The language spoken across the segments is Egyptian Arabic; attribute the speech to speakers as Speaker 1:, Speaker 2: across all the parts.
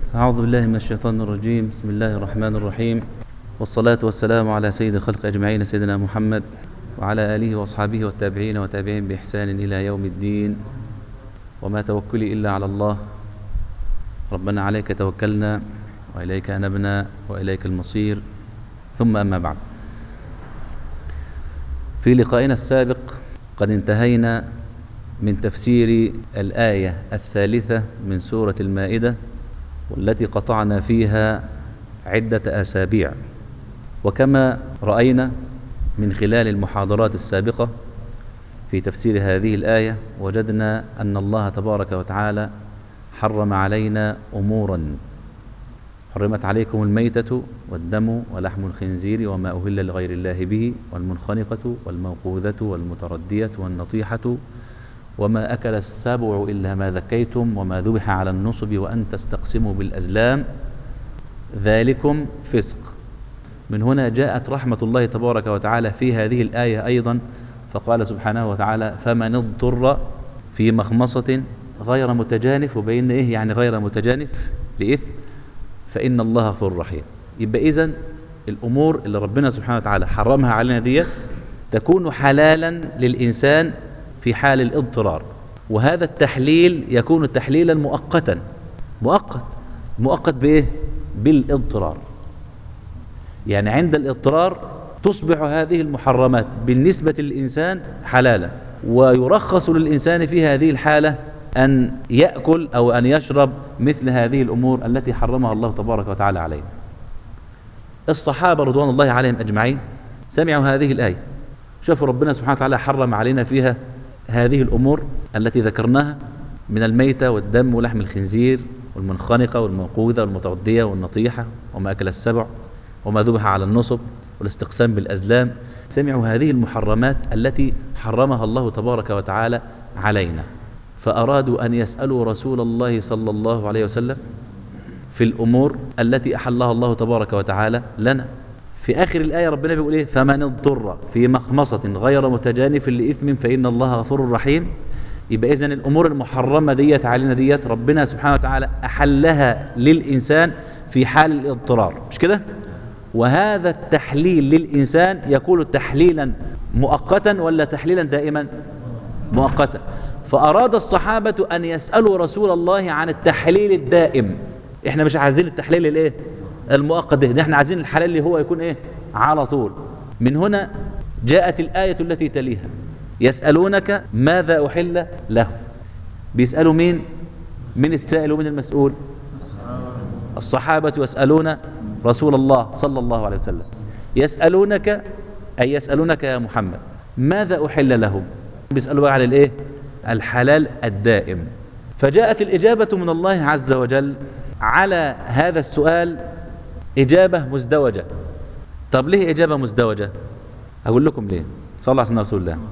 Speaker 1: أعوذ بالله من الشيطان الرجيم بسم الله الرحمن الرحيم والصلاة والسلام على سيد الخلق أجمعين سيدنا محمد وعلى آله وأصحابه والتابعين وتابعين بإحسان إلى يوم الدين وما توكلي إلا على الله ربنا عليك توكلنا وإليك أنبنا وإليك المصير ثم أما بعد في لقائنا السابق قد انتهينا من تفسير الآية الثالثة من سورة المائدة والتي قطعنا فيها عدة أسابيع وكما رأينا من خلال المحاضرات السابقة في تفسير هذه الآية وجدنا أن الله تبارك وتعالى حرم علينا أمورا حرمت عليكم الميتة والدم ولحم الخنزير وما أهل لغير الله به والمنخنقة والموقوذة والمتردية والنطيحة وما أكل السبع إلا ما ذكيتم وما ذبح على النصب وأن تستقسموا بالأزلام ذلكم فسق من هنا جاءت رحمة الله تبارك وتعالى في هذه الآية أيضا فقال سبحانه وتعالى فمن اضطر في مخمصة غير متجانف وبين إيه يعني غير متجانف لإثم فإن الله غفور رحيم يبقى إذن الأمور اللي ربنا سبحانه وتعالى حرمها علينا ديت تكون حلالا للإنسان في حال الاضطرار وهذا التحليل يكون تحليلا مؤقتا مؤقت مؤقت بايه بالاضطرار يعني عند الاضطرار تصبح هذه المحرمات بالنسبة للإنسان حلالا ويرخص للإنسان في هذه الحالة أن يأكل أو أن يشرب مثل هذه الأمور التي حرمها الله تبارك وتعالى عليه الصحابة رضوان الله عليهم أجمعين سمعوا هذه الآية شافوا ربنا سبحانه وتعالى حرم علينا فيها هذه الأمور التي ذكرناها من الميتة والدم ولحم الخنزير والمنخنقة والموقوذة والمتردية والنطيحة وما أكل السبع وما ذبح على النصب والاستقسام بالأزلام سمعوا هذه المحرمات التي حرمها الله تبارك وتعالى علينا فأرادوا أن يسألوا رسول الله صلى الله عليه وسلم في الأمور التي أحلها الله تبارك وتعالى لنا في آخر الآية ربنا بيقول إيه فمن اضطر في مخمصة غير متجانف لإثم فإن الله غفور رحيم يبقى إذن الأمور المحرمة ديت علينا ديت ربنا سبحانه وتعالى أحلها للإنسان في حال الاضطرار مش كده وهذا التحليل للإنسان يكون تحليلا مؤقتا ولا تحليلا دائما مؤقتا فأراد الصحابة أن يسألوا رسول الله عن التحليل الدائم احنا مش عايزين التحليل الايه المؤقت ده, ده احنا عايزين الحلال اللي هو يكون ايه على طول من هنا جاءت الآية التي تليها يسألونك ماذا أحل له بيسألوا مين من السائل ومن المسؤول الصحابة يسألون رسول الله صلى الله عليه وسلم يسألونك أي يسألونك يا محمد ماذا أحل لهم بيسألوا على الإيه الحلال الدائم فجاءت الإجابة من الله عز وجل على هذا السؤال إجابة مزدوجة طب ليه إجابة مزدوجة أقول لكم ليه صلى الله عليه رسول الله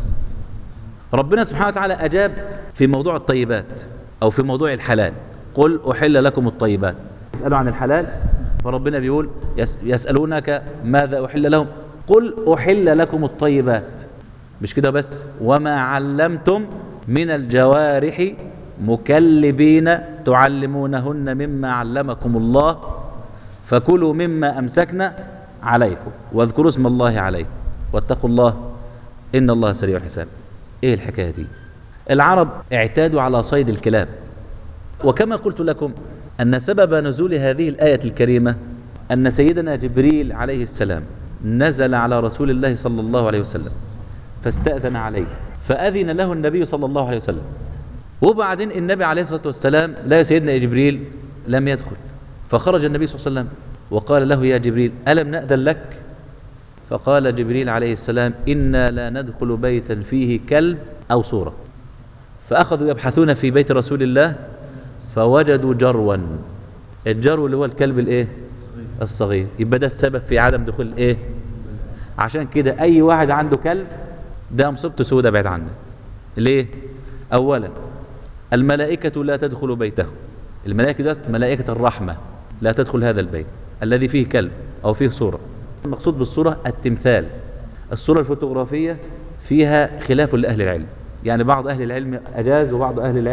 Speaker 1: ربنا سبحانه وتعالى أجاب في موضوع الطيبات أو في موضوع الحلال قل أحل لكم الطيبات يسألوا عن الحلال فربنا بيقول يسألونك ماذا أحل لهم قل أحل لكم الطيبات مش كده بس وما علمتم من الجوارح مكلبين تعلمونهن مما علمكم الله فكلوا مما أمسكنا عليكم واذكروا اسم الله عليه واتقوا الله إن الله سريع الحساب إيه الحكاية دي العرب اعتادوا على صيد الكلاب وكما قلت لكم أن سبب نزول هذه الآية الكريمة أن سيدنا جبريل عليه السلام نزل على رسول الله صلى الله عليه وسلم فاستأذن عليه فأذن له النبي صلى الله عليه وسلم وبعدين النبي عليه الصلاة والسلام لا سيدنا جبريل لم يدخل فخرج النبي صلى الله عليه وسلم وقال له يا جبريل ألم نأذن لك فقال جبريل عليه السلام إنا لا ندخل بيتا فيه كلب أو صورة فأخذوا يبحثون في بيت رسول الله فوجدوا جروا الجرو اللي هو الكلب الايه الصغير يبقى ده السبب في عدم دخول الايه عشان كده اي واحد عنده كلب ده مصيبته سودة بعد عنه ليه اولا الملائكة لا تدخل بيته الملائكة ده ملائكة الرحمة لا تدخل هذا البيت الذي فيه كلب أو فيه صورة المقصود بالصورة التمثال الصورة الفوتوغرافية فيها خلاف لأهل العلم يعني بعض أهل العلم أجاز وبعض أهل العلم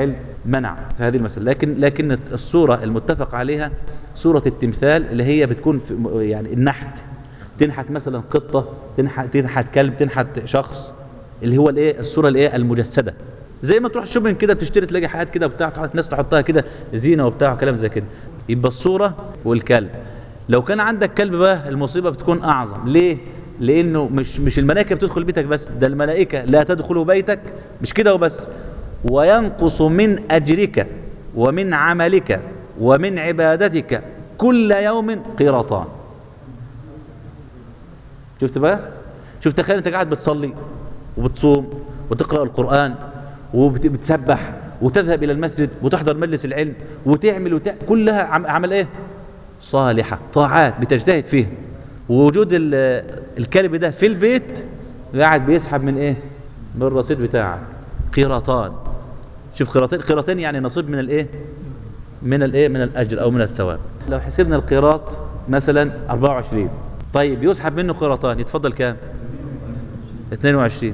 Speaker 1: منع في هذه المسألة لكن لكن الصورة المتفق عليها صورة التمثال اللي هي بتكون في يعني النحت تنحت مثلا قطة تنحت تنحت كلب تنحت شخص اللي هو الايه الصورة الايه المجسدة زي ما تروح شوبينج كده بتشتري تلاقي حاجات كده وبتاع تحط ناس تحطها كده زينة وبتاع وكلام زي كده يبقى الصورة والكلب لو كان عندك كلب بقى المصيبة بتكون أعظم ليه؟ لأنه مش مش الملائكة بتدخل بيتك بس ده الملائكة لا تدخل بيتك مش كده وبس وينقص من أجرك ومن عملك ومن عبادتك كل يوم قيراطان شفت بقى شفت تخيل انت قاعد بتصلي وبتصوم وتقرأ القرآن وبتسبح وتذهب إلى المسجد وتحضر مجلس العلم وتعمل وتع... كلها عمل ايه صالحة طاعات بتجتهد فيها ووجود الكلب ده في البيت قاعد بيسحب من ايه من الرصيد بتاعك قيراطان شوف قيراطين قيراطين يعني نصيب من الايه من الايه من الاجر او من الثواب لو حسبنا القيراط مثلا 24 طيب يسحب منه قيراطان يتفضل كام 22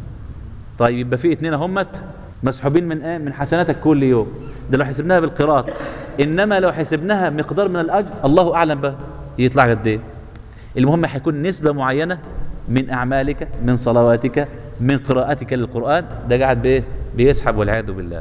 Speaker 1: طيب يبقى في اثنين همت مسحوبين من ايه من حسناتك كل يوم ده لو حسبناها بالقراط انما لو حسبناها مقدار من الاجر الله اعلم بقى يطلع قد ايه المهم هيكون نسبه معينه من اعمالك من صلواتك من قراءتك للقران ده قاعد بايه بيسحب والعياذ بالله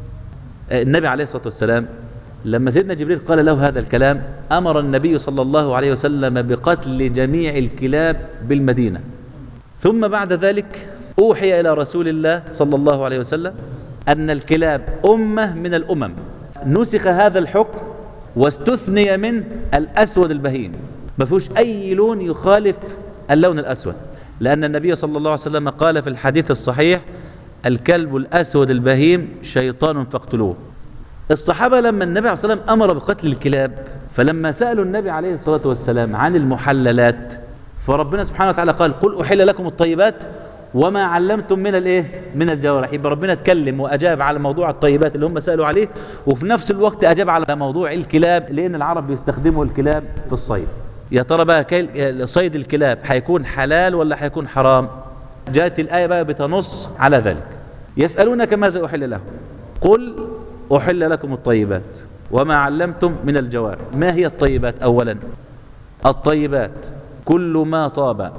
Speaker 1: النبي عليه الصلاه والسلام لما سيدنا جبريل قال له هذا الكلام امر النبي صلى الله عليه وسلم بقتل جميع الكلاب بالمدينه ثم بعد ذلك اوحي الى رسول الله صلى الله عليه وسلم ان الكلاب امه من الامم نسخ هذا الحكم واستثني من الاسود البهيم ما فيهوش اي لون يخالف اللون الاسود لان النبي صلى الله عليه وسلم قال في الحديث الصحيح الكلب الاسود البهيم شيطان فاقتلوه الصحابه لما النبي عليه الصلاه والسلام امر بقتل الكلاب فلما سالوا النبي عليه الصلاه والسلام عن المحللات فربنا سبحانه وتعالى قال قل احل لكم الطيبات وما علمتم من الايه من الجوارح يبقى ربنا اتكلم واجاب على موضوع الطيبات اللي هم سالوا عليه وفي نفس الوقت اجاب على موضوع الكلاب لان العرب بيستخدموا الكلاب في الصيد يا ترى بقى صيد الكلاب هيكون حلال ولا هيكون حرام جاءت الايه بقى بتنص على ذلك يسالونك ماذا احل لهم قل احل لكم الطيبات وما علمتم من الجوارح ما هي الطيبات اولا الطيبات كل ما طاب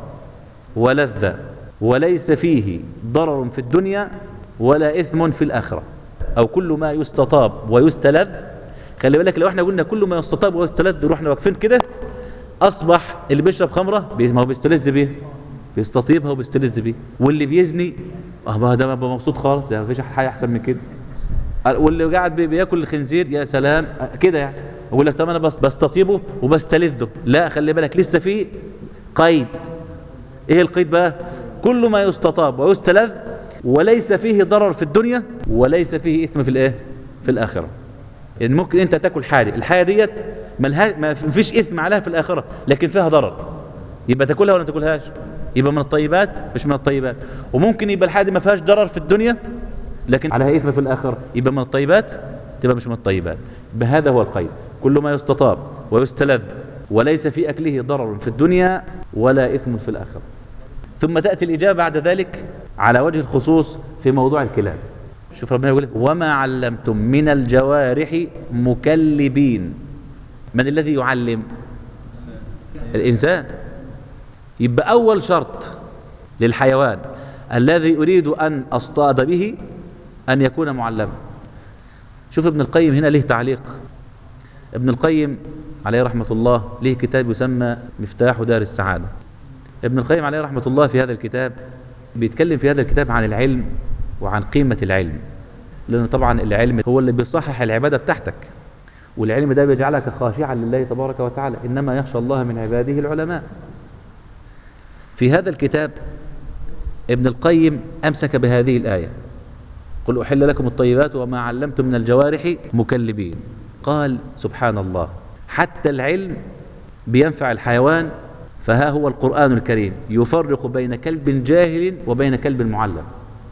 Speaker 1: ولذ وليس فيه ضرر في الدنيا ولا إثم في الآخرة أو كل ما يستطاب ويستلذ خلي بالك لو احنا قلنا كل ما يستطاب ويستلذ رحنا واقفين كده أصبح اللي بيشرب خمرة ما هو بيستلذ بيه بيستطيبها وبيستلذ بيه واللي بيزني اه ده بقى مبسوط خالص يعني مفيش حاجة أحسن من كده واللي قاعد بياكل الخنزير يا سلام كده يعني اقول لك طب انا بس بستطيبه وبستلذه لا خلي بالك لسه في قيد ايه القيد بقى كل ما يستطاب ويستلذ وليس فيه ضرر في الدنيا وليس فيه اثم في الايه في الاخره يعني ممكن انت تاكل حاجه الحاجه ديت ما فيش اثم عليها في الاخره لكن فيها ضرر يبقى تاكلها ولا ما تاكلهاش يبقى من الطيبات مش من الطيبات وممكن يبقى الحاجه دي ما فيهاش ضرر في الدنيا لكن عليها اثم في الاخره يبقى من الطيبات تبقى مش من الطيبات بهذا هو القيد كل ما يستطاب ويستلذ وليس في اكله ضرر في الدنيا ولا اثم في الاخره ثم تأتي الإجابة بعد ذلك على وجه الخصوص في موضوع الكلاب شوف ربنا يقول وما علمتم من الجوارح مكلبين من الذي يعلم الإنسان يبقى أول شرط للحيوان الذي أريد أن أصطاد به أن يكون معلما شوف ابن القيم هنا له تعليق ابن القيم عليه رحمة الله له كتاب يسمى مفتاح دار السعادة ابن القيم عليه رحمة الله في هذا الكتاب بيتكلم في هذا الكتاب عن العلم وعن قيمة العلم لأن طبعا العلم هو اللي بيصحح العبادة بتاعتك والعلم ده بيجعلك خاشعا لله تبارك وتعالى إنما يخشى الله من عباده العلماء في هذا الكتاب ابن القيم أمسك بهذه الآية قل أحل لكم الطيبات وما علمتم من الجوارح مكلبين قال سبحان الله حتى العلم بينفع الحيوان فها هو القرآن الكريم يفرق بين كلب جاهل وبين كلب معلم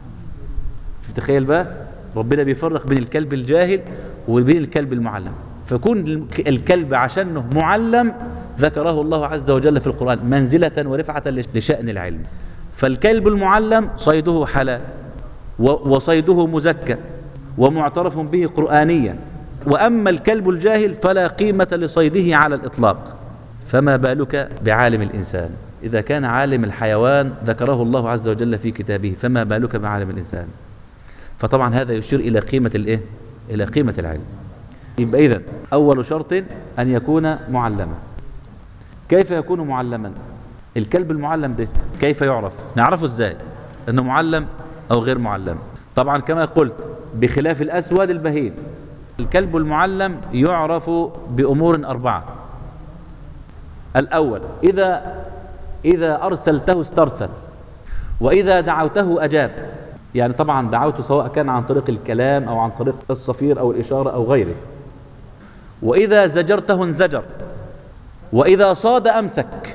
Speaker 1: تخيل بقى ربنا بيفرق بين الكلب الجاهل وبين الكلب المعلم فكون الكلب عشانه معلم ذكره الله عز وجل في القرآن منزلة ورفعة لشأن العلم فالكلب المعلم صيده حلال وصيده مزكى ومعترف به قرآنيا وأما الكلب الجاهل فلا قيمة لصيده على الإطلاق فما بالك بعالم الإنسان إذا كان عالم الحيوان ذكره الله عز وجل في كتابه فما بالك بعالم الإنسان فطبعا هذا يشير إلى قيمة الإيه؟ إلى قيمة العلم يبقى إذن أول شرط أن يكون معلما كيف يكون معلما الكلب المعلم ده كيف يعرف نعرفه ازاي انه معلم او غير معلم طبعا كما قلت بخلاف الاسود البهيم الكلب المعلم يعرف بامور اربعه الاول اذا اذا ارسلته استرسل واذا دعوته اجاب يعني طبعا دعوته سواء كان عن طريق الكلام او عن طريق الصفير او الاشاره او غيره واذا زجرته انزجر واذا صاد امسك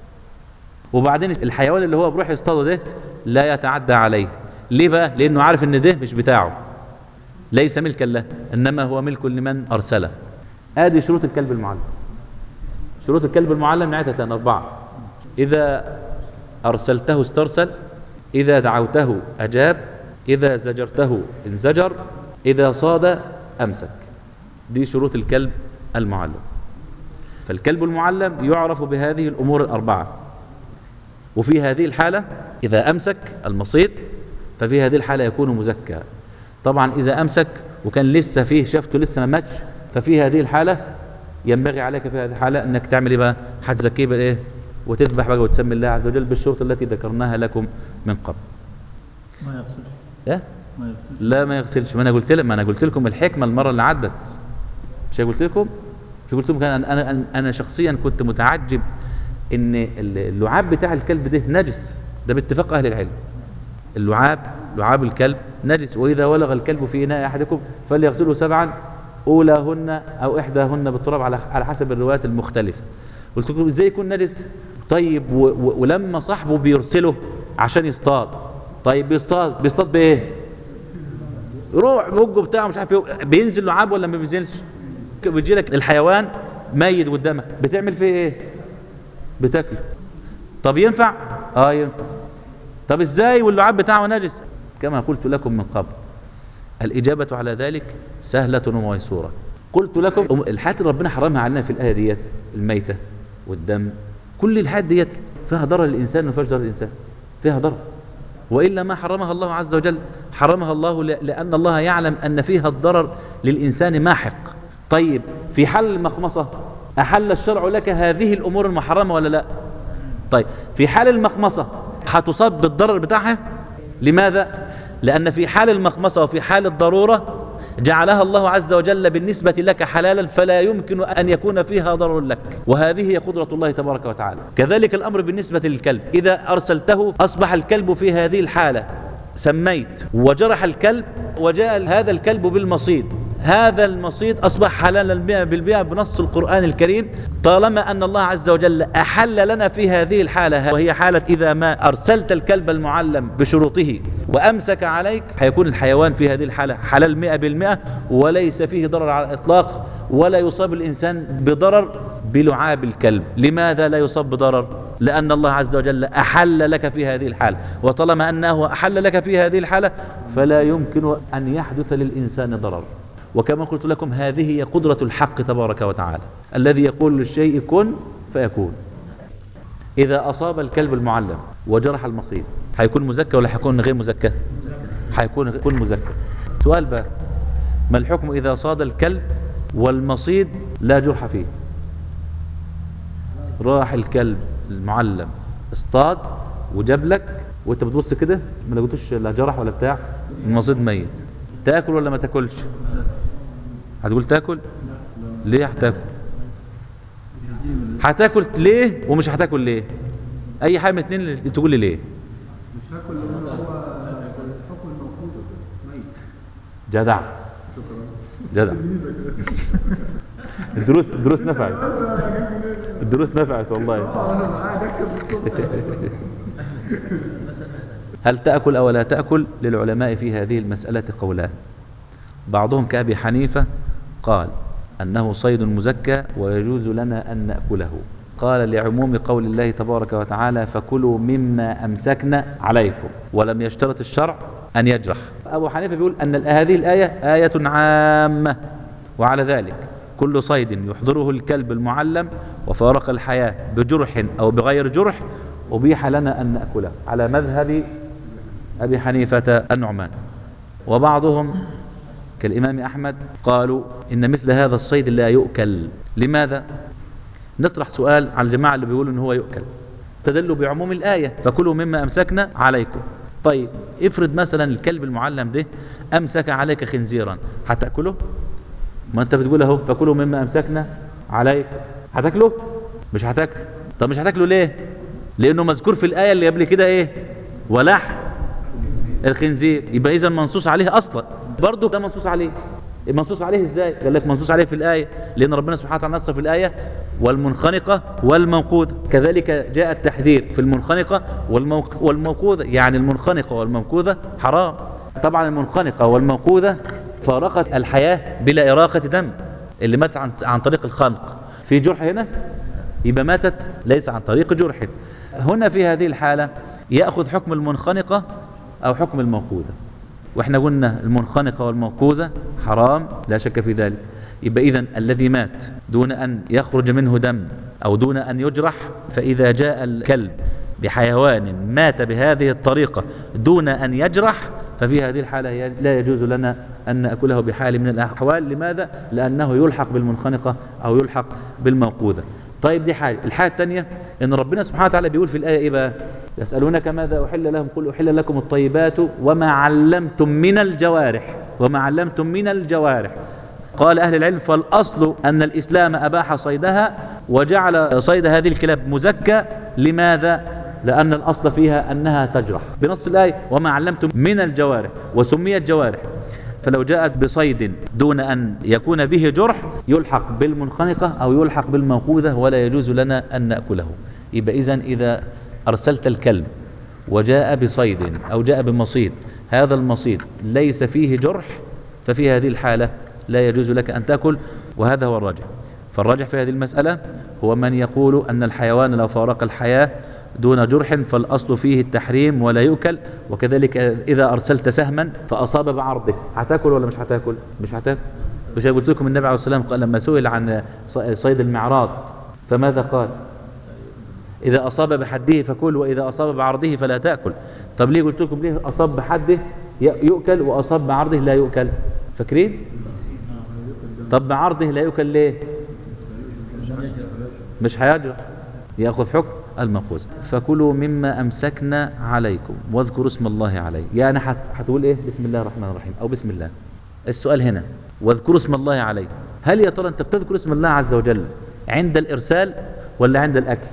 Speaker 1: وبعدين الحيوان اللي هو بيروح يصطاده ده لا يتعدى عليه ليه بقى لانه عارف ان ده مش بتاعه ليس ملكا له انما هو ملك لمن ارسله ادي شروط الكلب المعلم شروط الكلب المعلم نعتها اربعه اذا ارسلته استرسل اذا دعوته اجاب اذا زجرته انزجر اذا صاد امسك دي شروط الكلب المعلم فالكلب المعلم يعرف بهذه الامور الاربعه وفي هذه الحالة إذا أمسك المصيد ففي هذه الحالة يكون مزكى طبعا إذا أمسك وكان لسه فيه شفته لسه ما ماتش ففي هذه الحالة ينبغي عليك في هذه الحالة أنك تعمل إيه بقى هتزكيه بالإيه وتذبح بقى وتسمي الله عز وجل بالشروط التي ذكرناها لكم من قبل
Speaker 2: ما يغسلش
Speaker 1: إيه؟
Speaker 2: ما يغسلش
Speaker 1: لا ما يغسلش ما انا قلت لك ما انا قلت لكم الحكمه المره اللي عدت مش قلت لكم مش قلت لكم كان انا انا انا شخصيا كنت متعجب ان اللعاب بتاع الكلب ده نجس ده باتفاق اهل العلم اللعاب لعاب الكلب نجس واذا ولغ الكلب في اناء احدكم فليغسله سبعا اولاهن او احداهن بالتراب على على حسب الروايات المختلفه قلت لكم ازاي يكون نجس طيب و و ولما صاحبه بيرسله عشان يصطاد طيب بيصطاد بيصطاد بايه روح بوجه بتاعه مش عارف ايه بينزل لعاب ولا ما بينزلش بيجي لك الحيوان ميت قدامك بتعمل فيه ايه بتاكله طب ينفع اه ينفع طب ازاي واللعاب بتاعه نجس كما قلت لكم من قبل الإجابة على ذلك سهلة وميسورة قلت لكم الحاجات اللي ربنا حرمها علينا في الآية ديت الميتة والدم كل الحاجات ديت فيها ضرر للإنسان ما فيهاش ضرر للإنسان فيها ضرر وإلا ما حرمها الله عز وجل حرمها الله ل- لأن الله يعلم أن فيها الضرر للإنسان ماحق طيب في حل المخمصة أحل الشرع لك هذه الأمور المحرمة ولا لا طيب في حال المخمصة هتصاب بالضرر بتاعها لماذا لأن في حال المخمصة وفي حال الضرورة جعلها الله عز وجل بالنسبة لك حلالا فلا يمكن أن يكون فيها ضرر لك وهذه هي قدرة الله تبارك وتعالى كذلك الأمر بالنسبة للكلب إذا أرسلته أصبح الكلب في هذه الحالة سميت وجرح الكلب وجاء هذا الكلب بالمصيد هذا المصيد أصبح حلالا المئة بالمئة بنص القرآن الكريم طالما أن الله عز وجل أحل لنا في هذه الحالة وهي حالة إذا ما أرسلت الكلب المعلم بشروطه وأمسك عليك هيكون الحيوان في هذه الحالة حلال مئة بالمئة وليس فيه ضرر على الإطلاق ولا يصاب الإنسان بضرر بلعاب الكلب لماذا لا يصاب بضرر لأن الله عز وجل أحل لك في هذه الحالة وطالما أنه أحل لك في هذه الحالة فلا يمكن أن يحدث للإنسان ضرر وكما قلت لكم هذه هي قدرة الحق تبارك وتعالى الذي يقول للشيء كن فيكون إذا أصاب الكلب المعلم وجرح المصيد هيكون مزكى ولا هيكون غير مزكى هيكون يكون مزكى سؤال بقى ما الحكم إذا صاد الكلب والمصيد لا جرح فيه راح الكلب المعلم اصطاد وجاب لك وانت بتبص كده ما لقيتوش لا جرح ولا بتاع المصيد ميت تاكل ولا ما تاكلش هتقول تاكل ليه هتاكل هتاكل ليه ومش هتاكل ليه اي حاجه من الاثنين اللي تقول لي ليه
Speaker 3: مش هاكل لان هو زي الحكم الموقوف ميت
Speaker 1: جدع جدع الدروس الدروس نفعت الدروس نفعت والله
Speaker 3: انا معاه دكه بالصبح
Speaker 1: هل تأكل أو لا تأكل للعلماء في هذه المسألة قولان بعضهم كأبي حنيفة قال أنه صيد مزكى ويجوز لنا أن نأكله قال لعموم قول الله تبارك وتعالى فكلوا مما أمسكنا عليكم ولم يشترط الشرع أن يجرح أبو حنيفة بيقول أن هذه الآية آية عامة وعلى ذلك كل صيد يحضره الكلب المعلم وفارق الحياة بجرح أو بغير جرح أبيح لنا أن نأكله على مذهب أبي حنيفة النعمان وبعضهم كالإمام أحمد قالوا إن مثل هذا الصيد لا يؤكل لماذا؟ نطرح سؤال على الجماعة اللي بيقولوا إن هو يؤكل تدلوا بعموم الآية فكلوا مما أمسكنا عليكم طيب افرض مثلا الكلب المعلم ده أمسك عليك خنزيرا هتأكله؟ ما أنت بتقول أهو فكلوا مما أمسكنا عليكم هتاكله؟ مش هتاكله طب مش هتاكله ليه؟ لأنه مذكور في الآية اللي قبل كده إيه؟ ولحم الخنزير يبقى اذا منصوص عليه اصلا برضه ده منصوص عليه منصوص عليه ازاي قال لك منصوص عليه في الايه لان ربنا سبحانه وتعالى نص في الايه والمنخنقه والموقوده كذلك جاء التحذير في المنخنقه والموق... والموقوده يعني المنخنقه والموقوده حرام طبعا المنخنقه والموقوده فارقت الحياه بلا اراقه دم اللي مات عن, عن طريق الخنق في جرح هنا يبقى ماتت ليس عن طريق جرح هنا في هذه الحاله ياخذ حكم المنخنقه أو حكم الموقوذة وإحنا قلنا المنخنقة والموقوذة حرام لا شك في ذلك يبقى إذن الذي مات دون أن يخرج منه دم أو دون أن يجرح فإذا جاء الكلب بحيوان مات بهذه الطريقة دون أن يجرح ففي هذه الحالة لا يجوز لنا أن نأكله بحال من الأحوال لماذا؟ لأنه يلحق بالمنخنقة أو يلحق بالموقوذة طيب دي حاجة الحاجة الثانية ان ربنا سبحانه وتعالى بيقول في الآية ايه بقى يسألونك ماذا أحل لهم قل أحل لكم الطيبات وما علمتم من الجوارح وما علمتم من الجوارح قال أهل العلم فالأصل أن الإسلام أباح صيدها وجعل صيد هذه الكلاب مزكى لماذا؟ لأن الأصل فيها أنها تجرح بنص الآية وما علمتم من الجوارح وسميت جوارح فلو جاءت بصيد دون أن يكون به جرح يلحق بالمنخنقة أو يلحق بالموقوذة ولا يجوز لنا أن نأكله يبقى إذن إذا أرسلت الكلب وجاء بصيد أو جاء بمصيد هذا المصيد ليس فيه جرح ففي هذه الحالة لا يجوز لك أن تأكل وهذا هو الراجح فالراجح في هذه المسألة هو من يقول أن الحيوان لو فارق الحياة دون جرح فالأصل فيه التحريم ولا يؤكل وكذلك إذا أرسلت سهما فأصاب بعرضه هتاكل ولا مش هتاكل مش هتاكل مش قلت لكم النبي عليه الصلاة والسلام قال لما سئل عن صيد المعراض فماذا قال إذا أصاب بحده فكل وإذا أصاب بعرضه فلا تأكل طب ليه قلت لكم ليه أصاب بحده يؤكل وأصاب بعرضه لا يؤكل فاكرين طب بعرضه لا يؤكل ليه مش هيجرح يأخذ حكم المأخوذ فكلوا مما أمسكنا عليكم واذكروا اسم الله عليه يعني هتقول إيه بسم الله الرحمن الرحيم أو بسم الله السؤال هنا واذكروا اسم الله عليه هل يا ترى أنت بتذكر اسم الله عز وجل عند الإرسال ولا عند الأكل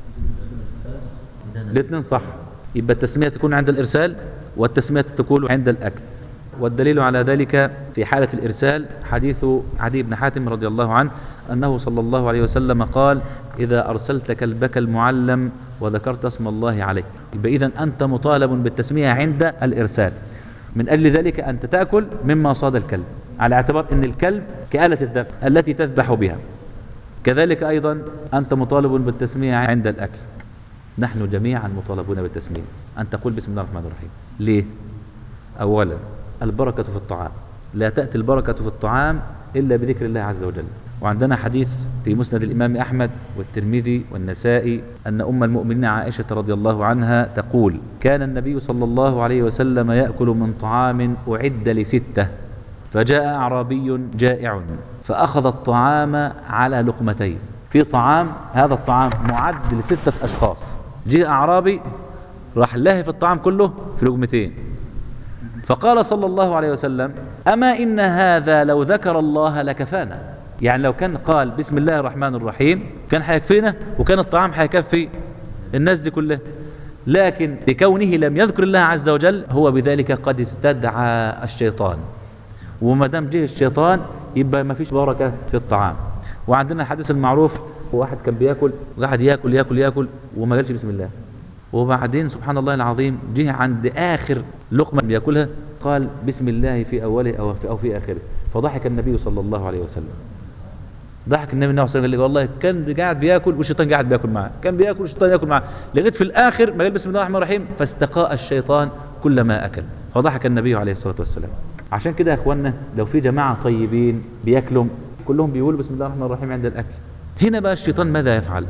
Speaker 1: الاثنين صح يبقى التسمية تكون عند الإرسال والتسمية تكون عند الأكل والدليل على ذلك في حالة الإرسال حديث عدي بن حاتم رضي الله عنه أنه صلى الله عليه وسلم قال إذا أرسلت كلبك المعلم وذكرت اسم الله عليه يبقى إذن أنت مطالب بالتسمية عند الإرسال من أجل ذلك أنت تأكل مما صاد الكلب على اعتبار أن الكلب كآلة الذبح التي تذبح بها كذلك أيضا أنت مطالب بالتسمية عند الأكل نحن جميعا مطالبون بالتسمية أن تقول بسم الله الرحمن الرحيم ليه؟ أولا البركة في الطعام لا تأتي البركة في الطعام إلا بذكر الله عز وجل وعندنا حديث في مسند الإمام أحمد والترمذي والنسائي أن أم المؤمنين عائشة رضي الله عنها تقول كان النبي صلى الله عليه وسلم يأكل من طعام أعد لستة فجاء أعرابي جائع فأخذ الطعام على لقمتين في طعام هذا الطعام معد لستة أشخاص جاء أعرابي راح لاهي في الطعام كله في لقمتين فقال صلى الله عليه وسلم أما إن هذا لو ذكر الله لكفانا يعني لو كان قال بسم الله الرحمن الرحيم كان حيكفينا وكان الطعام حيكفي الناس دي كلها لكن لكونه لم يذكر الله عز وجل هو بذلك قد استدعى الشيطان وما دام جه الشيطان يبقى ما فيش بركة في الطعام وعندنا الحديث المعروف واحد كان بياكل وقعد ياكل ياكل ياكل وما قالش بسم الله وبعدين سبحان الله العظيم جه عند آخر لقمة بياكلها قال بسم الله في أوله أو في, أو في آخره فضحك النبي صلى الله عليه وسلم ضحك النبي صلى الله عليه وسلم قال لي والله كان قاعد بياكل والشيطان قاعد بياكل معاه كان بياكل والشيطان ياكل معاه لغايه في الاخر ما قال بسم الله الرحمن الرحيم فاستقاء الشيطان كل ما اكل فضحك النبي عليه الصلاة والسلام عشان كده يا اخوانا لو في جماعة طيبين بياكلوا كلهم بيقولوا بسم الله الرحمن الرحيم عند الأكل هنا بقى الشيطان ماذا يفعل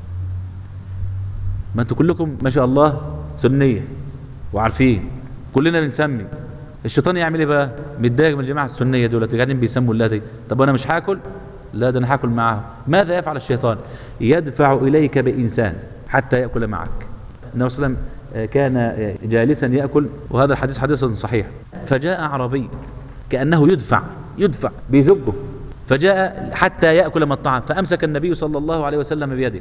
Speaker 1: ما انتوا كلكم ما شاء الله سنية وعارفين كلنا بنسمي الشيطان يعمل ايه بقى متضايق من الجماعه السنيه دول اللي قاعدين بيسموا اللاتي طب انا مش هاكل لا ده انا هاكل معاهم ماذا يفعل الشيطان يدفع اليك بانسان حتى ياكل معك النبي صلى الله عليه وسلم آه، كان آه، جالسا ياكل وهذا الحديث حديث صحيح فجاء اعرابي كانه يدفع يدفع بيزبه فجاء حتى ياكل من الطعام فامسك النبي صلى الله عليه وسلم بيده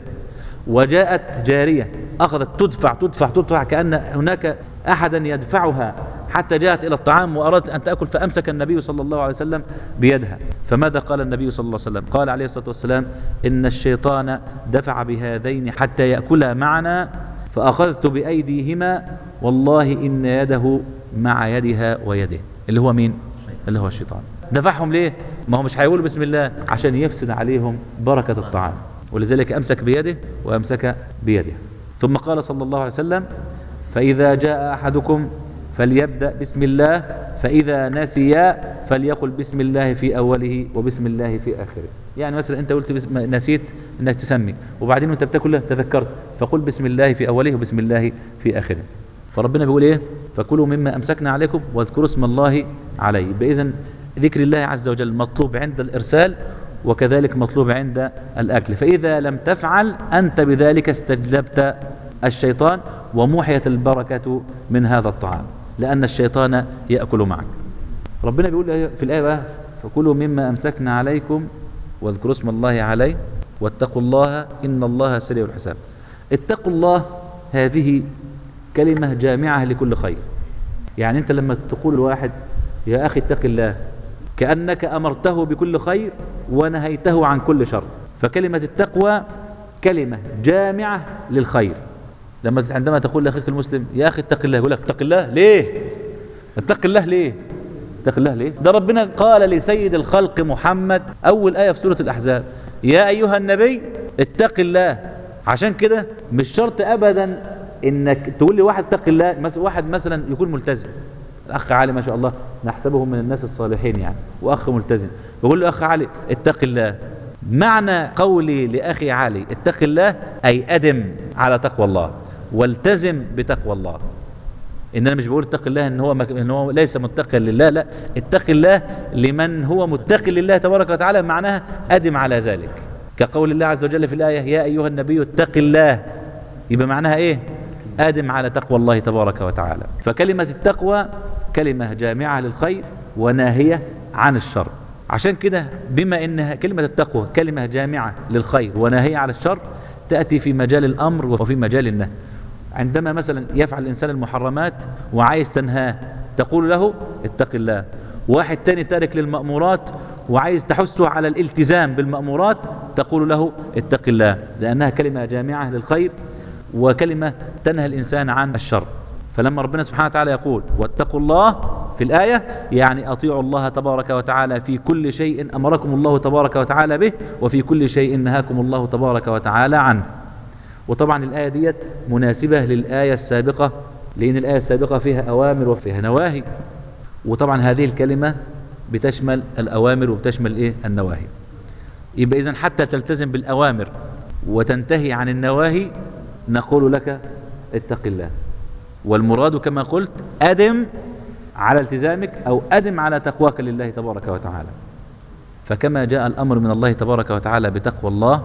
Speaker 1: وجاءت جارية أخذت تدفع تدفع تدفع كأن هناك أحدا يدفعها حتى جاءت إلى الطعام وأرادت أن تأكل فأمسك النبي صلى الله عليه وسلم بيدها فماذا قال النبي صلى الله عليه وسلم قال عليه الصلاة والسلام إن الشيطان دفع بهذين حتى يأكلا معنا فأخذت بأيديهما والله إن يده مع يدها ويده اللي هو مين اللي هو الشيطان دفعهم ليه ما هو مش هيقولوا بسم الله عشان يفسد عليهم بركة الطعام ولذلك أمسك بيده وأمسك بيده ثم قال صلى الله عليه وسلم فإذا جاء أحدكم فليبدأ بسم الله فإذا نسي فليقل بسم الله في أوله وبسم الله في آخره يعني مثلا أنت قلت بسم نسيت أنك تسمي وبعدين وأنت بتاكل تذكرت فقل بسم الله في أوله وبسم الله في آخره فربنا بيقول إيه فكلوا مما أمسكنا عليكم واذكروا اسم الله عليه بإذن ذكر الله عز وجل مطلوب عند الإرسال وكذلك مطلوب عند الأكل فإذا لم تفعل أنت بذلك استجلبت الشيطان ومحيت البركة من هذا الطعام لأن الشيطان يأكل معك ربنا بيقول في الآية بقى فكلوا مما أمسكنا عليكم واذكروا اسم الله عليه واتقوا الله إن الله سريع الحساب اتقوا الله هذه كلمة جامعة لكل خير يعني أنت لما تقول الواحد يا أخي اتق الله كأنك أمرته بكل خير ونهيته عن كل شر فكلمة التقوى كلمة جامعة للخير لما عندما تقول لأخيك المسلم يا أخي اتق الله يقول لك اتق الله ليه اتق الله ليه اتق الله ليه ده ربنا قال لسيد الخلق محمد أول آية في سورة الأحزاب يا أيها النبي اتق الله عشان كده مش شرط أبدا انك تقول لي واحد اتق الله مثلا واحد مثلا يكون ملتزم الاخ علي ما شاء الله نحسبه من الناس الصالحين يعني واخ ملتزم بقول له اخ علي اتق الله معنى قولي لاخي علي اتق الله اي ادم على تقوى الله والتزم بتقوى الله ان انا مش بقول اتق الله ان هو مك... ان هو ليس متقيا لله لا اتق الله لمن هو متقي لله تبارك وتعالى معناها ادم على ذلك كقول الله عز وجل في الايه يا ايها النبي اتق الله يبقى معناها ايه ادم على تقوى الله تبارك وتعالى فكلمه التقوى كلمه جامعه للخير وناهيه عن الشر عشان كده بما ان كلمه التقوى كلمه جامعه للخير وناهيه عن الشر تاتي في مجال الامر وفي مجال النهي عندما مثلا يفعل الإنسان المحرمات وعايز تنهاه تقول له اتق الله واحد تاني تارك للمأمورات وعايز تحثه على الالتزام بالمأمورات تقول له اتق الله لأنها كلمة جامعة للخير وكلمة تنهى الإنسان عن الشر فلما ربنا سبحانه وتعالى يقول واتقوا الله في الآية يعني أطيعوا الله تبارك وتعالى في كل شيء أمركم الله تبارك وتعالى به وفي كل شيء نهاكم الله تبارك وتعالى عنه وطبعا الآية ديت مناسبة للآية السابقة لأن الآية السابقة فيها أوامر وفيها نواهي وطبعا هذه الكلمة بتشمل الأوامر وبتشمل إيه النواهي يبقى إذن حتى تلتزم بالأوامر وتنتهي عن النواهي نقول لك اتق الله والمراد كما قلت أدم على التزامك أو أدم على تقواك لله تبارك وتعالى فكما جاء الأمر من الله تبارك وتعالى بتقوى الله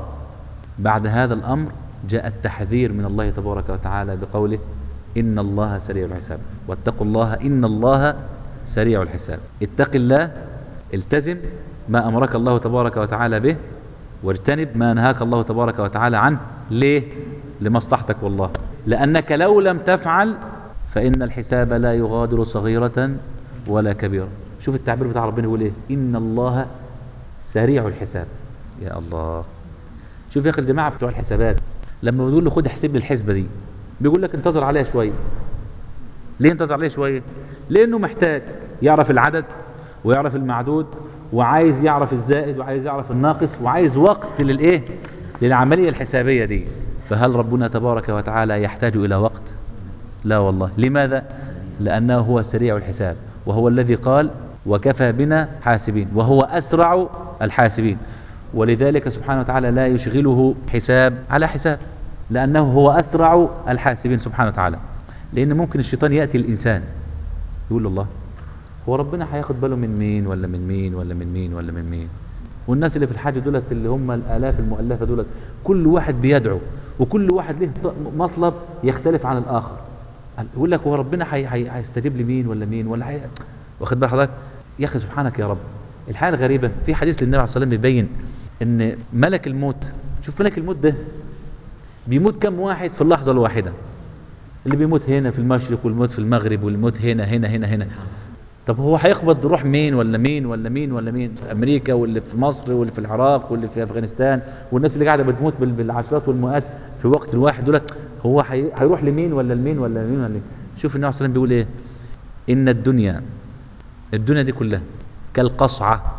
Speaker 1: بعد هذا الأمر جاء التحذير من الله تبارك وتعالى بقوله إن الله سريع الحساب واتقوا الله إن الله سريع الحساب اتق الله التزم ما أمرك الله تبارك وتعالى به واجتنب ما نهاك الله تبارك وتعالى عنه ليه؟ لمصلحتك والله لأنك لو لم تفعل فإن الحساب لا يغادر صغيرة ولا كبيرة شوف التعبير بتاع ربنا يقول ايه إن الله سريع الحساب يا الله شوف يا أخي الجماعة بتوع الحسابات لما بتقول له خد احسب لي الحسبة دي بيقول لك انتظر عليها شوية ليه انتظر عليها شوية لأنه محتاج يعرف العدد ويعرف المعدود وعايز يعرف الزائد وعايز يعرف الناقص وعايز وقت للايه للعملية الحسابية دي فهل ربنا تبارك وتعالى يحتاج إلى وقت لا والله لماذا لأنه هو سريع الحساب وهو الذي قال وكفى بنا حاسبين وهو أسرع الحاسبين ولذلك سبحانه وتعالى لا يشغله حساب على حساب لأنه هو أسرع الحاسبين سبحانه وتعالى لأن ممكن الشيطان يأتي الإنسان يقول له الله هو ربنا هياخد باله من مين ولا من مين ولا من مين ولا من مين والناس اللي في الحج دولت اللي هم الآلاف المؤلفة دولت كل واحد بيدعو وكل واحد له ط- مطلب يختلف عن الآخر يقول لك هو ربنا هي- هي- هيستجيب لمين ولا مين ولا هي... واخد بال حضرتك يا أخي سبحانك يا رب الحاجة الغريبة في حديث للنبي عليه الصلاة والسلام بيبين إن ملك الموت شوف ملك الموت ده بيموت كم واحد في اللحظة الواحدة اللي بيموت هنا في المشرق والموت في المغرب والموت هنا هنا هنا هنا طب هو هيقبض روح مين ولا مين ولا مين ولا مين في امريكا واللي في مصر واللي في العراق واللي في افغانستان والناس اللي قاعده بتموت بال- بالعشرات والمئات في وقت الواحد دولت هو هي- هيروح لمين ولا لمين ولا لمين ولا لمين شوف النبي صلى الله عليه وسلم بيقول ايه ان الدنيا الدنيا دي كلها كالقصعه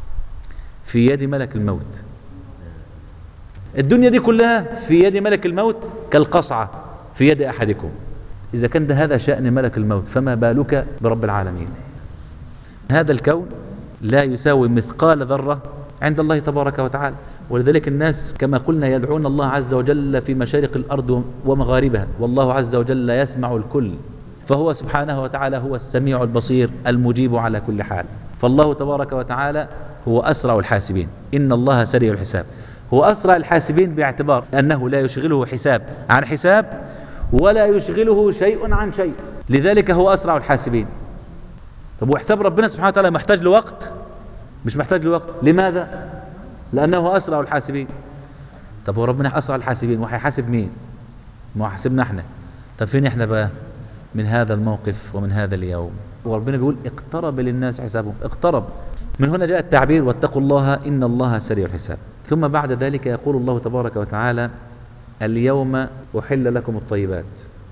Speaker 1: في يد ملك الموت الدنيا دي كلها في يد ملك الموت كالقصعة في يد أحدكم إذا كان ده هذا شأن ملك الموت فما بالك برب العالمين هذا الكون لا يساوي مثقال ذرة عند الله تبارك وتعالى ولذلك الناس كما قلنا يدعون الله عز وجل في مشارق الأرض ومغاربها والله عز وجل يسمع الكل فهو سبحانه وتعالى هو السميع البصير المجيب على كل حال فالله تبارك وتعالى هو أسرع الحاسبين إن الله سريع الحساب هو أسرع الحاسبين باعتبار أنه لا يشغله حساب عن حساب ولا يشغله شيء عن شيء لذلك هو أسرع الحاسبين طب وحساب ربنا سبحانه وتعالى محتاج لوقت مش محتاج لوقت لماذا لأنه أسرع الحاسبين طب هو ربنا أسرع الحاسبين وهيحاسب مين ما هو حاسبنا احنا طب فين احنا بقى من هذا الموقف ومن هذا اليوم وربنا بيقول اقترب للناس حسابهم اقترب من هنا جاء التعبير واتقوا الله إن الله سريع الحساب ثم بعد ذلك يقول الله تبارك وتعالى اليوم أحل لكم الطيبات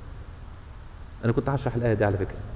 Speaker 1: أنا كنت هشرح الآية دي على فكرة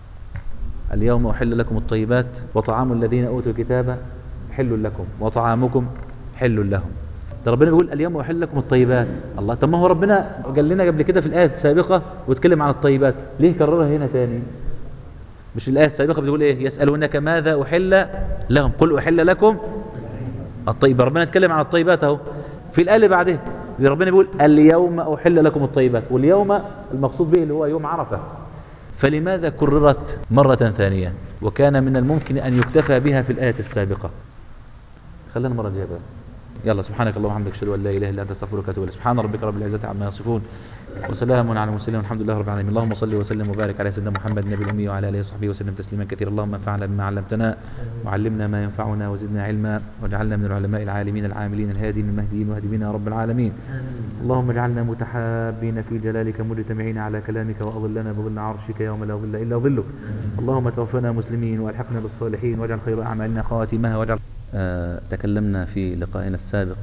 Speaker 1: اليوم أحل لكم الطيبات وطعام الذين أوتوا الكتاب حل لكم وطعامكم حل لهم ده ربنا بيقول اليوم أحل لكم الطيبات الله طب ما هو ربنا قال لنا قبل كده في الآية السابقة واتكلم عن الطيبات ليه كررها هنا تاني مش الآية السابقة بتقول إيه يسألونك ماذا أحل لهم قل أحل لكم الطيب ربنا اتكلم عن الطيبات اهو في الآية اللي بعدها ربنا بيقول اليوم أحل لكم الطيبات واليوم المقصود به اللي هو يوم عرفة فلماذا كررت مرة ثانية وكان من الممكن أن يكتفى بها في الآية السابقة خلينا مرة الجاية بقى يلا سبحانك اللهم وبحمدك اشهد ان لا اله الا انت استغفرك واتوب اليك سبحان ربك رب العزه عما يصفون وسلام على المرسلين والحمد لله رب العالمين اللهم صل وسلم وبارك على سيدنا محمد النبي الامي وعلى اله وصحبه وسلم تسليما كثيرا اللهم انفعنا بما علمتنا وعلمنا ما ينفعنا وزدنا علما واجعلنا من العلماء العالمين العاملين الهادين المهديين واهد بنا يا رب العالمين اللهم اجعلنا متحابين في جلالك مجتمعين على كلامك واظلنا بظل عرشك يوم لا ظل الا ظلك اللهم توفنا مسلمين والحقنا بالصالحين واجعل خير اعمالنا خواتمها واجعل آه تكلمنا في لقائنا السابق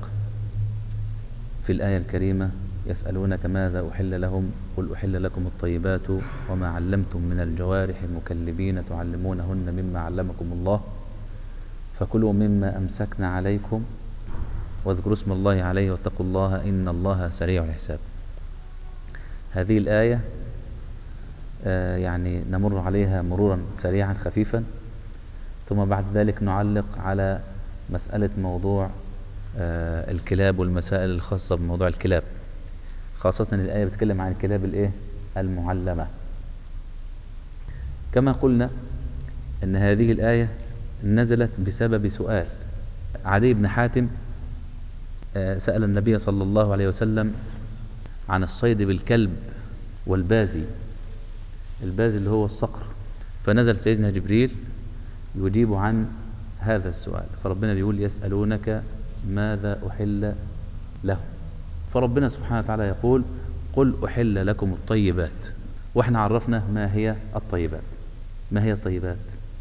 Speaker 1: في الآية الكريمة يسألونك ماذا أحل لهم قل أحل لكم الطيبات وما علمتم من الجوارح مكلبين تعلمونهن مما علمكم الله فكلوا مما أمسكنا عليكم واذكروا اسم الله عليه واتقوا الله إن الله سريع الحساب هذه الآية آه يعني نمر عليها مرورا سريعا خفيفا ثم بعد ذلك نعلق على مسألة موضوع آه الكلاب والمسائل الخاصة بموضوع الكلاب خاصة الآية بتتكلم عن الكلاب الإيه؟ المعلمة كما قلنا أن هذه الآية نزلت بسبب سؤال عدي بن حاتم آه سأل النبي صلى الله عليه وسلم عن الصيد بالكلب والبازي البازي اللي هو الصقر فنزل سيدنا جبريل يجيب عن هذا السؤال فربنا بيقول يسألونك ماذا أحل لهم فربنا سبحانه وتعالى يقول قل أحل لكم الطيبات واحنا عرفنا ما هي الطيبات ما هي الطيبات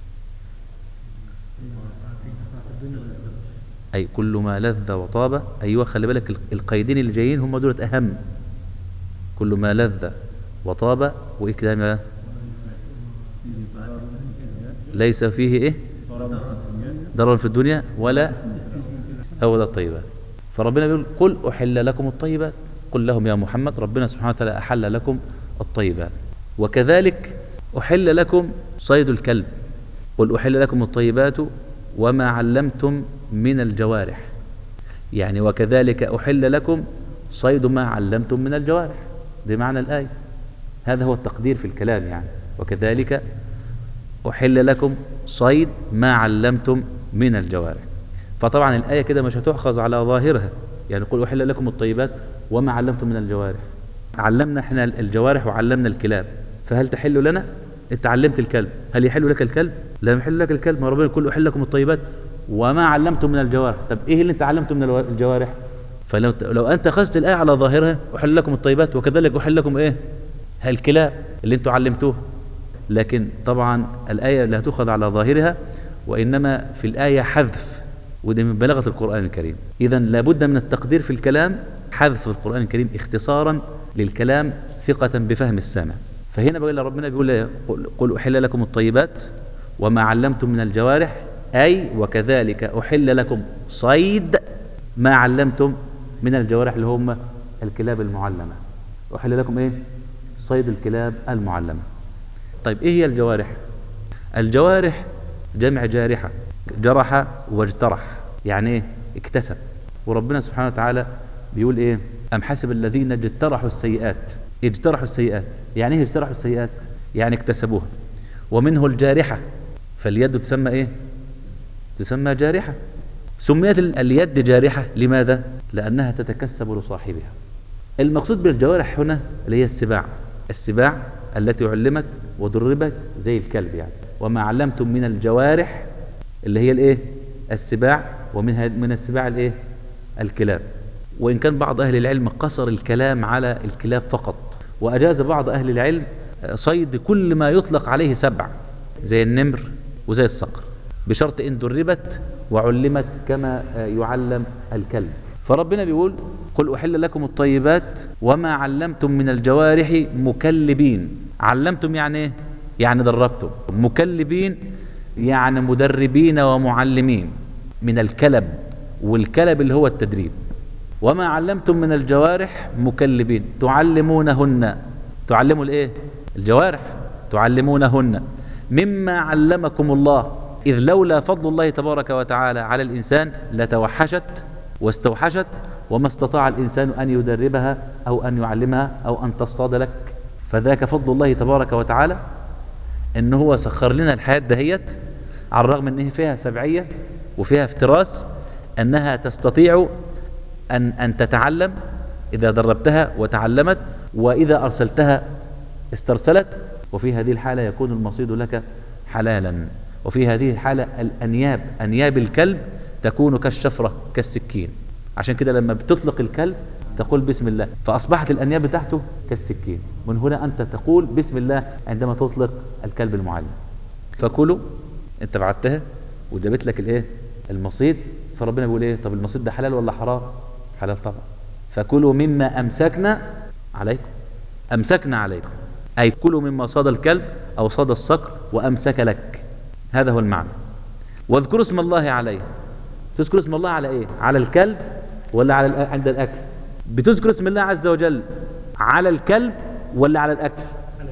Speaker 1: أي كل ما لذ وطاب أيوة خلي بالك القيدين اللي جايين هم دولت أهم كل ما لذ وطاب وإيه كده ليس فيه إيه ضرر في الدنيا ولا هو ده الطيبات فربنا بيقول قل أحل لكم الطيبات قل لهم يا محمد ربنا سبحانه وتعالى أحل لكم الطيبات وكذلك أحل لكم صيد الكلب قل أحل لكم الطيبات وما علمتم من الجوارح يعني وكذلك أحل لكم صيد ما علمتم من الجوارح ده معنى الآية هذا هو التقدير في الكلام يعني وكذلك أحل لكم صيد ما علمتم من الجوارح فطبعا الآية كده مش هتحفظ على ظاهرها يعني قل أحل لكم الطيبات وما علمتم من الجوارح علمنا احنا الجوارح وعلمنا الكلاب فهل تحل لنا انت علمت الكلب هل يحل لك الكلب لا يحل لك الكلب ما ربنا يقول أحل لكم الطيبات وما علمتم من الجوارح طب ايه اللي انت علمته من الو- الجوارح فلو لو انت اخذت الايه على ظاهرها احل لكم الطيبات وكذلك احل لكم ايه الكلاب اللي انتم علمتوه لكن طبعا الايه لا تؤخذ على ظاهرها وانما في الايه حذف وده من بلاغه القران الكريم اذا لابد من التقدير في الكلام حذف القران الكريم اختصارا للكلام ثقه بفهم السامع فهنا بقول ربنا بيقول إيه؟ قل- قل احل لكم الطيبات وما علمتم من الجوارح اي وكذلك احل لكم صيد ما علمتم من الجوارح اللي هم الكلاب المعلمه احل لكم ايه صيد الكلاب المعلمه طيب ايه هي الجوارح الجوارح جمع جارحه جرح واجترح يعني ايه اكتسب وربنا سبحانه وتعالى بيقول ايه ام حسب الذين اجترحوا السيئات اجترحوا السيئات يعني ايه اجترحوا السيئات يعني اكتسبوها ومنه الجارحه فاليد تسمى ايه تسمى جارحه سميت ال- اليد جارحه لماذا لانها تتكسب لصاحبها المقصود بالجوارح هنا اللي هي السباع السباع التي علمت ودربت زي الكلب يعني وما علمتم من الجوارح اللي هي الايه السباع ومنها من السباع الايه الكلاب وان كان بعض اهل العلم قصر الكلام على الكلاب فقط واجاز بعض اهل العلم آه، صيد كل ما يطلق عليه سبع زي النمر وزي الصقر بشرط ان دربت وعلمت كما آه، يعلم الكلب فربنا بيقول قل احل لكم الطيبات وما علمتم من الجوارح مكلبين علمتم يعني ايه يعني دربتم مكلبين يعني مدربين ومعلمين من الكلب والكلب اللي هو التدريب وما علمتم من الجوارح مكلبين تعلمونهن تعلموا الايه الجوارح تعلمونهن مما علمكم الله اذ لولا فضل الله تبارك وتعالى على الانسان لتوحشت واستوحشت وما استطاع الانسان ان يدربها او ان يعلمها او ان تصطاد لك فذاك فضل الله تبارك وتعالى ان هو سخر لنا الحياه دهيت على الرغم ان هي فيها سبعيه وفيها افتراس انها تستطيع ان ان تتعلم اذا دربتها وتعلمت واذا ارسلتها استرسلت وفي هذه الحاله يكون المصيد لك حلالا وفي هذه الحاله الانياب انياب الكلب تكون كالشفره كالسكين عشان كده لما بتطلق الكلب تقول بسم الله فاصبحت الانياب بتاعته كالسكين من هنا انت تقول بسم الله عندما تطلق الكلب المعلم فكلوا انت بعتها وجابت لك الايه المصيد فربنا بيقول ايه طب المصيد ده حلال ولا حرام حلال طبعا فكلوا مما امسكنا عليكم امسكنا عليكم اي كلوا مما صاد الكلب او صاد الصقر وامسك لك هذا هو المعنى واذكروا اسم الله عليه تذكر اسم الله على ايه على الكلب ولا على الأ- عند الاكل بتذكر اسم الله عز وجل على الكلب ولا على الاكل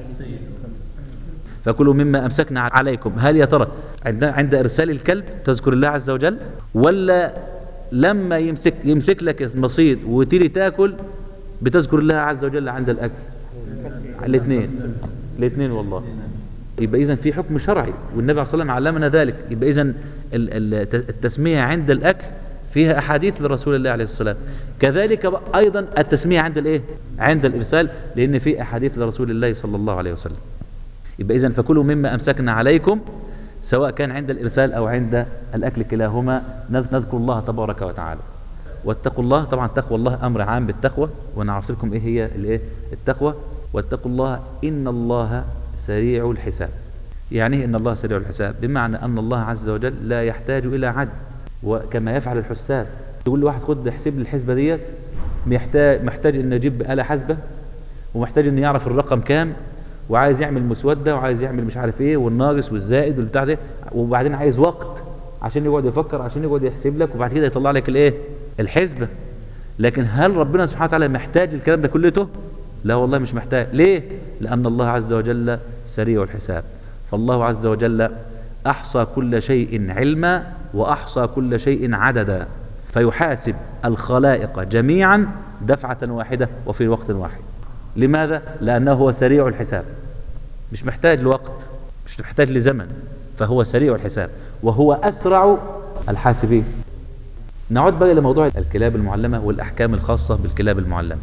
Speaker 1: فكلوا مما امسكنا عليكم هل يا ترى عند عند ارسال الكلب تذكر الله عز وجل ولا لما يمسك يمسك لك المصيد وتيجي تاكل بتذكر الله عز وجل عند الاكل الاثنين الاثنين والله يبقى اذا في حكم شرعي والنبي عليه الصلاه والسلام علمنا ذلك يبقى اذا التسميه عند الاكل فيها احاديث لرسول الله عليه الصلاه والسلام كذلك بقى ايضا التسميه عند الايه عند الارسال لان في احاديث لرسول الله صلى الله عليه وسلم يبقى اذا فكلوا مما امسكنا عليكم سواء كان عند الارسال او عند الاكل كلاهما نذ- نذكر الله تبارك وتعالى واتقوا الله طبعا تقوى الله امر عام بالتقوى وانا عرفت لكم ايه هي الايه التقوى واتقوا الله ان الله سريع الحساب يعني إيه ان الله سريع الحساب بمعنى ان الله عز وجل لا يحتاج الى عد وكما يفعل الحساب تقول لواحد خد احسب لي الحسبه ديت محتاج محتاج ان اجيب اله حاسبه ومحتاج انه يعرف الرقم كام وعايز يعمل مسوده وعايز يعمل مش عارف ايه والناقص والزائد والبتاع ده وبعدين عايز وقت عشان يقعد يفكر عشان يقعد يحسب لك وبعد كده يطلع لك الايه الحسبه لكن هل ربنا سبحانه وتعالى محتاج الكلام ده كلته لا والله مش محتاج ليه لان الله عز وجل سريع الحساب فالله عز وجل أحصى كل شيء علما وأحصى كل شيء عددا فيحاسب الخلائق جميعا دفعة واحدة وفي وقت واحد لماذا؟ لأنه هو سريع الحساب مش محتاج لوقت مش محتاج لزمن فهو سريع الحساب وهو أسرع الحاسبين نعود بقى لموضوع الكلاب المعلمة والأحكام الخاصة بالكلاب المعلمة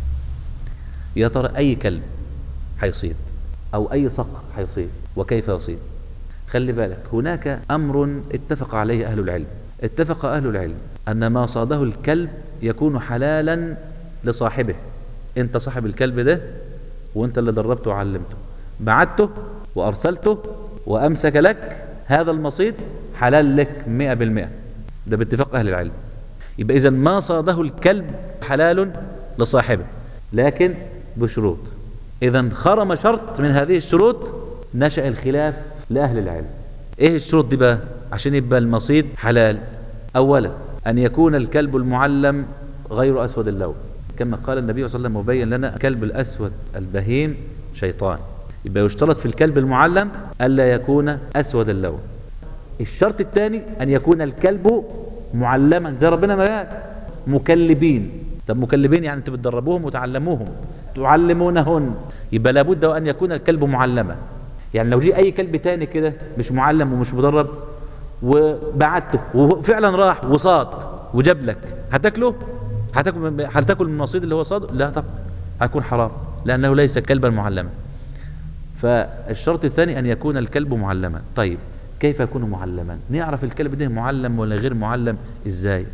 Speaker 1: يا ترى أي كلب هيصيد أو أي صقر هيصيد وكيف يصيد خلي بالك هناك أمر اتفق عليه أهل العلم اتفق أهل العلم أن ما صاده الكلب يكون حلالا لصاحبه أنت صاحب الكلب ده وأنت اللي دربته وعلمته بعته وأرسلته وأمسك لك هذا المصيد حلال لك مئة بالمئة ده باتفاق أهل العلم يبقى إذا ما صاده الكلب حلال لصاحبه لكن بشروط إذا خرم شرط من هذه الشروط نشأ الخلاف لأهل العلم إيه الشروط دي بقى عشان يبقى المصيد حلال أولا أن يكون الكلب المعلم غير أسود اللون كما قال النبي صلى الله عليه وسلم مبين لنا الكلب الأسود البهيم شيطان يبقى يشترط في الكلب المعلم ألا يكون أسود اللون الشرط الثاني أن يكون الكلب معلما زي ربنا ما قال مكلبين طب مكلبين يعني انتوا بتدربوهم وتعلموهم تعلمونهن يبقى لابد وان يكون الكلب معلما يعني لو جه اي كلب تاني كده مش معلم ومش مدرب وبعته وفعلا راح وصاد وجاب لك هتاكله هتاكل هتاكل من النصيد اللي هو صاده لا طبعا هيكون حرام لانه ليس كلبا معلما فالشرط الثاني ان يكون الكلب معلما طيب كيف يكون معلما نعرف الكلب ده معلم ولا غير معلم ازاي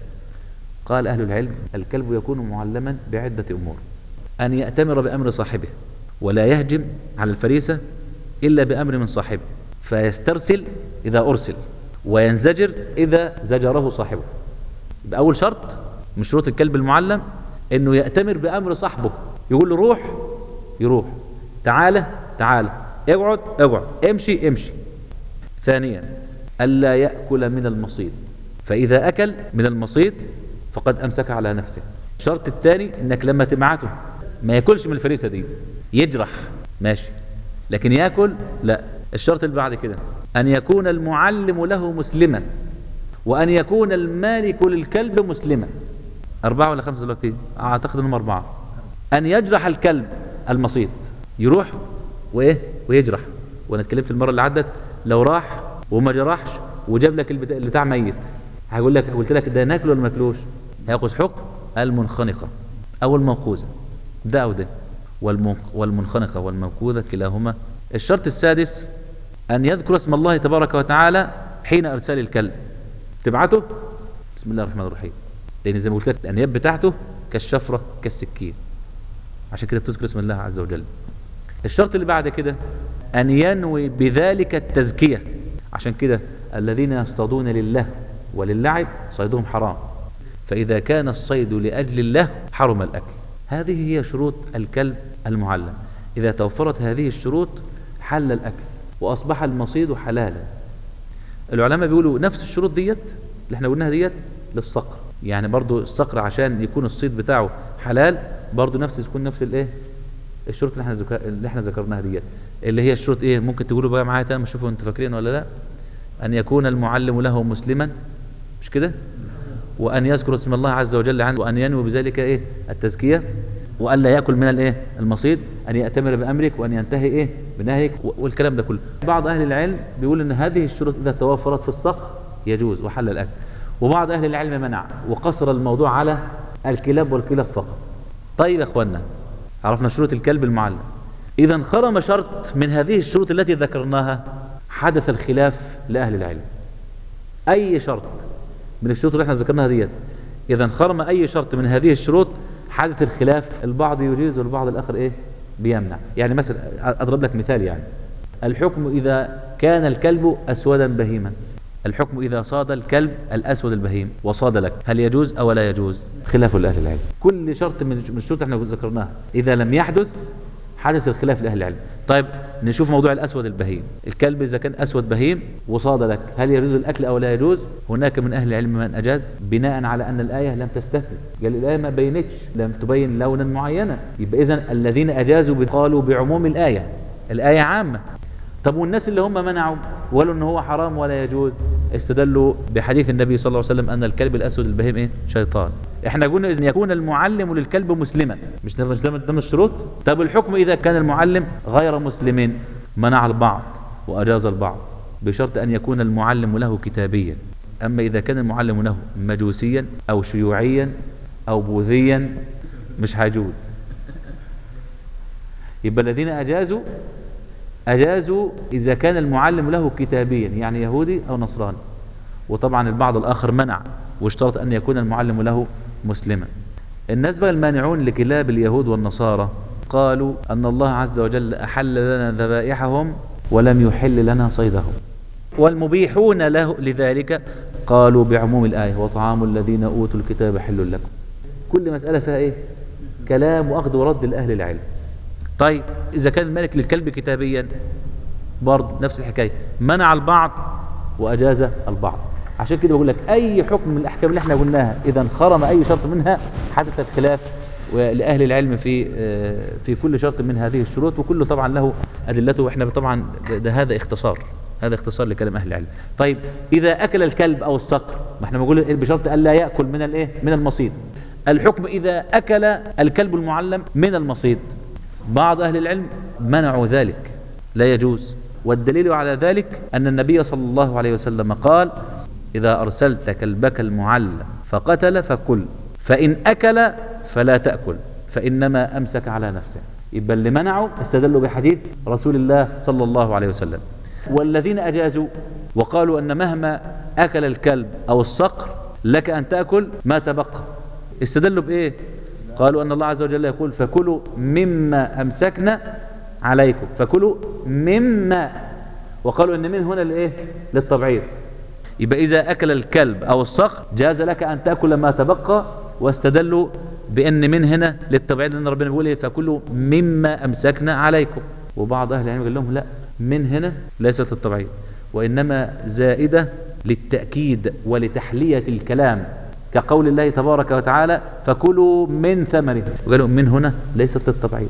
Speaker 1: قال أهل العلم الكلب يكون معلما بعدة أمور أن يأتمر بأمر صاحبه ولا يهجم على الفريسة إلا بأمر من صاحبه فيسترسل إذا أرسل وينزجر إذا زجره صاحبه يبقى أول شرط من شروط الكلب المعلم إنه يأتمر بأمر صاحبه يقول له روح يروح تعالى تعالى اقعد اقعد امشي امشي ثانيا ألا يأكل من المصيد فإذا أكل من المصيد فقد أمسك على نفسه الشرط الثاني انك لما تبعته ما ياكلش من الفريسه دي يجرح ماشي لكن ياكل لا الشرط اللي بعد كده ان يكون المعلم له مسلما وان يكون المالك للكلب مسلما أربعة ولا خمسة دلوقتي أعتقد أنهم أربعة أن يجرح الكلب المصيد يروح وإيه ويجرح وأنا اتكلمت المرة اللي عدت لو راح وما جرحش وجاب لك البتاع, البتاع ميت هقول لك قلت لك ده ناكله ولا ما ناكلوش هياخذ حكم المنخنقة أو الموقوذة ده أو ده والمنخنقة والموقوذة كلاهما الشرط السادس أن يذكر اسم الله تبارك وتعالى حين إرسال الكلب تبعته بسم الله الرحمن الرحيم لأن زي ما قلت لك الأنياب بتاعته كالشفرة كالسكين عشان كده بتذكر اسم الله عز وجل الشرط اللي بعد كده أن ينوي بذلك التزكية عشان كده الذين يصطادون لله وللعب صيدهم حرام فإذا كان الصيد لأجل الله حرم الأكل هذه هي شروط الكلب المعلم إذا توفرت هذه الشروط حل الأكل وأصبح المصيد حلالا العلماء بيقولوا نفس الشروط ديت اللي احنا قلناها ديت للصقر يعني برضو الصقر عشان يكون الصيد بتاعه حلال برضو نفس تكون نفس الايه الشروط اللي احنا ذكر... اللي احنا ذكرناها ديت اللي هي الشروط ايه ممكن تقولوا بقى معايا تاني شوفوا انتوا فاكرين ولا لا ان يكون المعلم له مسلما مش كده وأن يذكر اسم الله عز وجل عنه وأن ينوي بذلك إيه التزكية وأن لا يأكل من الإيه المصيد أن يأتمر بأمرك وأن ينتهي إيه بنهيك والكلام ده كله بعض أهل العلم بيقول أن هذه الشروط إذا توفرت في الصقر يجوز وحل الأكل وبعض أهل العلم منع وقصر الموضوع على الكلاب والكلاب فقط طيب يا أخوانا عرفنا شروط الكلب المعلم إذا انخرم شرط من هذه الشروط التي ذكرناها حدث الخلاف لأهل العلم أي شرط من الشروط اللي احنا ذكرناها ديت اذا انخرم اي شرط من هذه الشروط حدث الخلاف البعض يجيز والبعض الاخر ايه بيمنع يعني مثلا اضرب لك مثال يعني الحكم اذا كان الكلب اسودا بهيما الحكم اذا صاد الكلب الاسود البهيم وصاد لك هل يجوز او لا يجوز خلاف لاهل العلم كل شرط من الشروط احنا ذكرناها اذا لم يحدث حدث الخلاف لاهل العلم طيب نشوف موضوع الاسود البهيم الكلب اذا كان اسود بهيم وصاد لك هل يجوز الاكل او لا يجوز هناك من اهل العلم من اجاز بناء على ان الايه لم تستثني قال الايه ما بينتش لم تبين لونا معينا يبقى اذا الذين اجازوا قالوا بعموم الايه الايه عامه طب والناس اللي هم منعوا وقالوا ان هو حرام ولا يجوز استدلوا بحديث النبي صلى الله عليه وسلم ان الكلب الاسود البهيم ايه شيطان احنا قلنا اذا يكون المعلم للكلب مسلما مش ده مش ده ده من الشروط طب الحكم اذا كان المعلم غير مسلم منع البعض واجاز البعض بشرط ان يكون المعلم له كتابيا اما اذا كان المعلم له مجوسيا او شيوعيا او بوذيا مش هيجوز يبقى الذين اجازوا أجازوا إذا كان المعلم له كتابيا يعني يهودي أو نصراني وطبعا البعض الآخر منع واشترط أن يكون المعلم له مسلما الناس بقى المانعون لكلاب اليهود والنصارى قالوا أن الله عز وجل أحل لنا ذبائحهم ولم يحل لنا صيدهم والمبيحون له لذلك قالوا بعموم الآية وطعام الذين أوتوا الكتاب حل لكم كل مسألة فيها إيه كلام وأخذ ورد لأهل العلم طيب إذا كان الملك للكلب كتابيا برضه نفس الحكاية منع البعض وأجاز البعض عشان كده بقول لك أي حكم من الأحكام اللي احنا قلناها إذا انخرم أي شرط منها حدث الخلاف لأهل العلم في آه، في كل شرط من هذه الشروط وكله طبعا له أدلته وإحنا طبعا ده هذا اختصار هذا اختصار لكلام أهل العلم طيب إذا أكل الكلب أو الصقر ما احنا بنقول بشرط ألا يأكل من الإيه من المصيد الحكم إذا أكل الكلب المعلم من المصيد بعض أهل العلم منعوا ذلك لا يجوز والدليل على ذلك أن النبي صلى الله عليه وسلم قال إذا أرسلت كلبك المعلم فقتل فكل فإن أكل فلا تأكل فإنما أمسك على نفسه يبقى اللي منعوا استدلوا بحديث رسول الله صلى الله عليه وسلم والذين أجازوا وقالوا أن مهما أكل الكلب أو الصقر لك أن تأكل ما تبقى استدلوا بإيه قالوا أن الله عز وجل يقول فكلوا مما أمسكنا عليكم فكلوا مما وقالوا أن من هنا لإيه للتبعيض يبقى إذا أكل الكلب أو الصقر جاز لك أن تأكل ما تبقى واستدلوا بأن من هنا للتبعيض لأن ربنا بيقول إيه فكلوا مما أمسكنا عليكم وبعض أهل العلم قال لهم لا من هنا ليست للتبعيض وإنما زائدة للتأكيد ولتحلية الكلام كقول الله تبارك وتعالى فكلوا من ثمره وقالوا من هنا ليست للتبعيض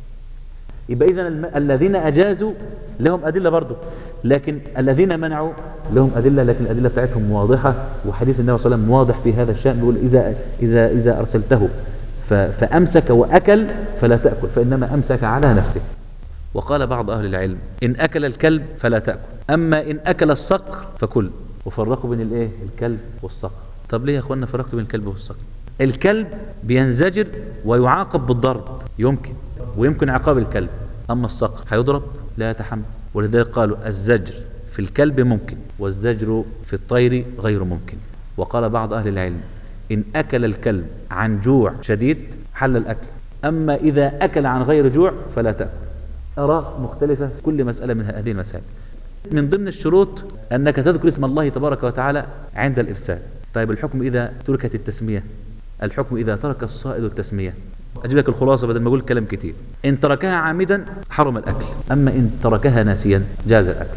Speaker 1: يبقى إذن الم... الذين أجازوا لهم أدلة برضه لكن الذين منعوا لهم أدلة لكن الأدلة بتاعتهم واضحة وحديث النبي صلى الله عليه وسلم واضح في هذا الشأن بيقول إذا إذا إذا أرسلته ف... فأمسك وأكل فلا تأكل فإنما أمسك على نفسه وقال بعض أهل العلم إن أكل الكلب فلا تأكل أما إن أكل الصقر فكل وفرقوا بين الإيه الكلب والصقر طب ليه يا أخوانا فرقتوا بين الكلب والصقر الكلب بينزجر ويعاقب بالضرب يمكن ويمكن عقاب الكلب أما الصقر هيضرب لا يتحمل ولذلك قالوا الزجر في الكلب ممكن والزجر في الطير غير ممكن وقال بعض أهل العلم إن أكل الكلب عن جوع شديد حل الأكل أما إذا أكل عن غير جوع فلا تأكل آراء مختلفة في كل مسألة من هذه المسائل من ضمن الشروط أنك تذكر اسم الله تبارك وتعالى عند الإرسال طيب الحكم إذا تركت التسمية الحكم إذا ترك الصائد التسمية أجيب لك الخلاصة بدل ما أقول كلام كتير إن تركها عامدا حرم الأكل أما إن تركها ناسيا جاز الأكل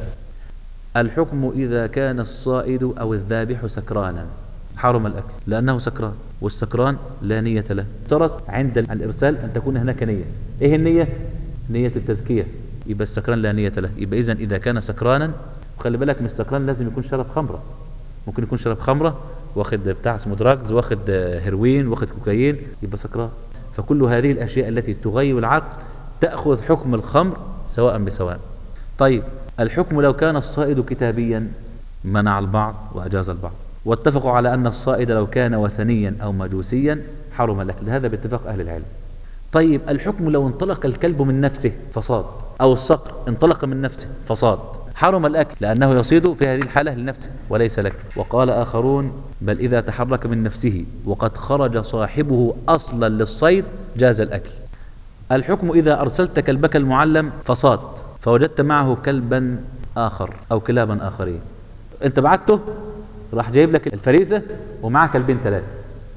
Speaker 1: الحكم إذا كان الصائد أو الذابح سكرانا حرم الأكل لأنه سكران والسكران لا نية له اشترط عند الإرسال أن تكون هناك نية إيه النية؟ نية التزكية يبقى السكران لا نية له يبقى إذن إذا كان سكرانا وخلي بالك من السكران لازم يكون شرب خمرة ممكن يكون شرب خمرة واخد بتاع اسمه دراجز واخد هيروين واخد كوكايين يبقى سكران فكل هذه الأشياء التي تغيب العقل تأخذ حكم الخمر سواء بسواء طيب الحكم لو كان الصائد كتابيا منع البعض وأجاز البعض واتفقوا على أن الصائد لو كان وثنيا أو مجوسيا حرم الأكل هذا باتفاق أهل العلم طيب الحكم لو انطلق الكلب من نفسه فصاد أو الصقر انطلق من نفسه فصاد حرم الأكل لأنه يصيد في هذه الحالة لنفسه وليس لك وقال آخرون بل إذا تحرك من نفسه وقد خرج صاحبه أصلا للصيد جاز الأكل الحكم إذا أرسلت كلبك المعلم فصاد فوجدت معه كلبا آخر أو كلابا آخرين أنت بعته راح جايب لك الفريسة ومعه كلبين ثلاثة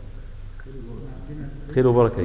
Speaker 1: خير وبركة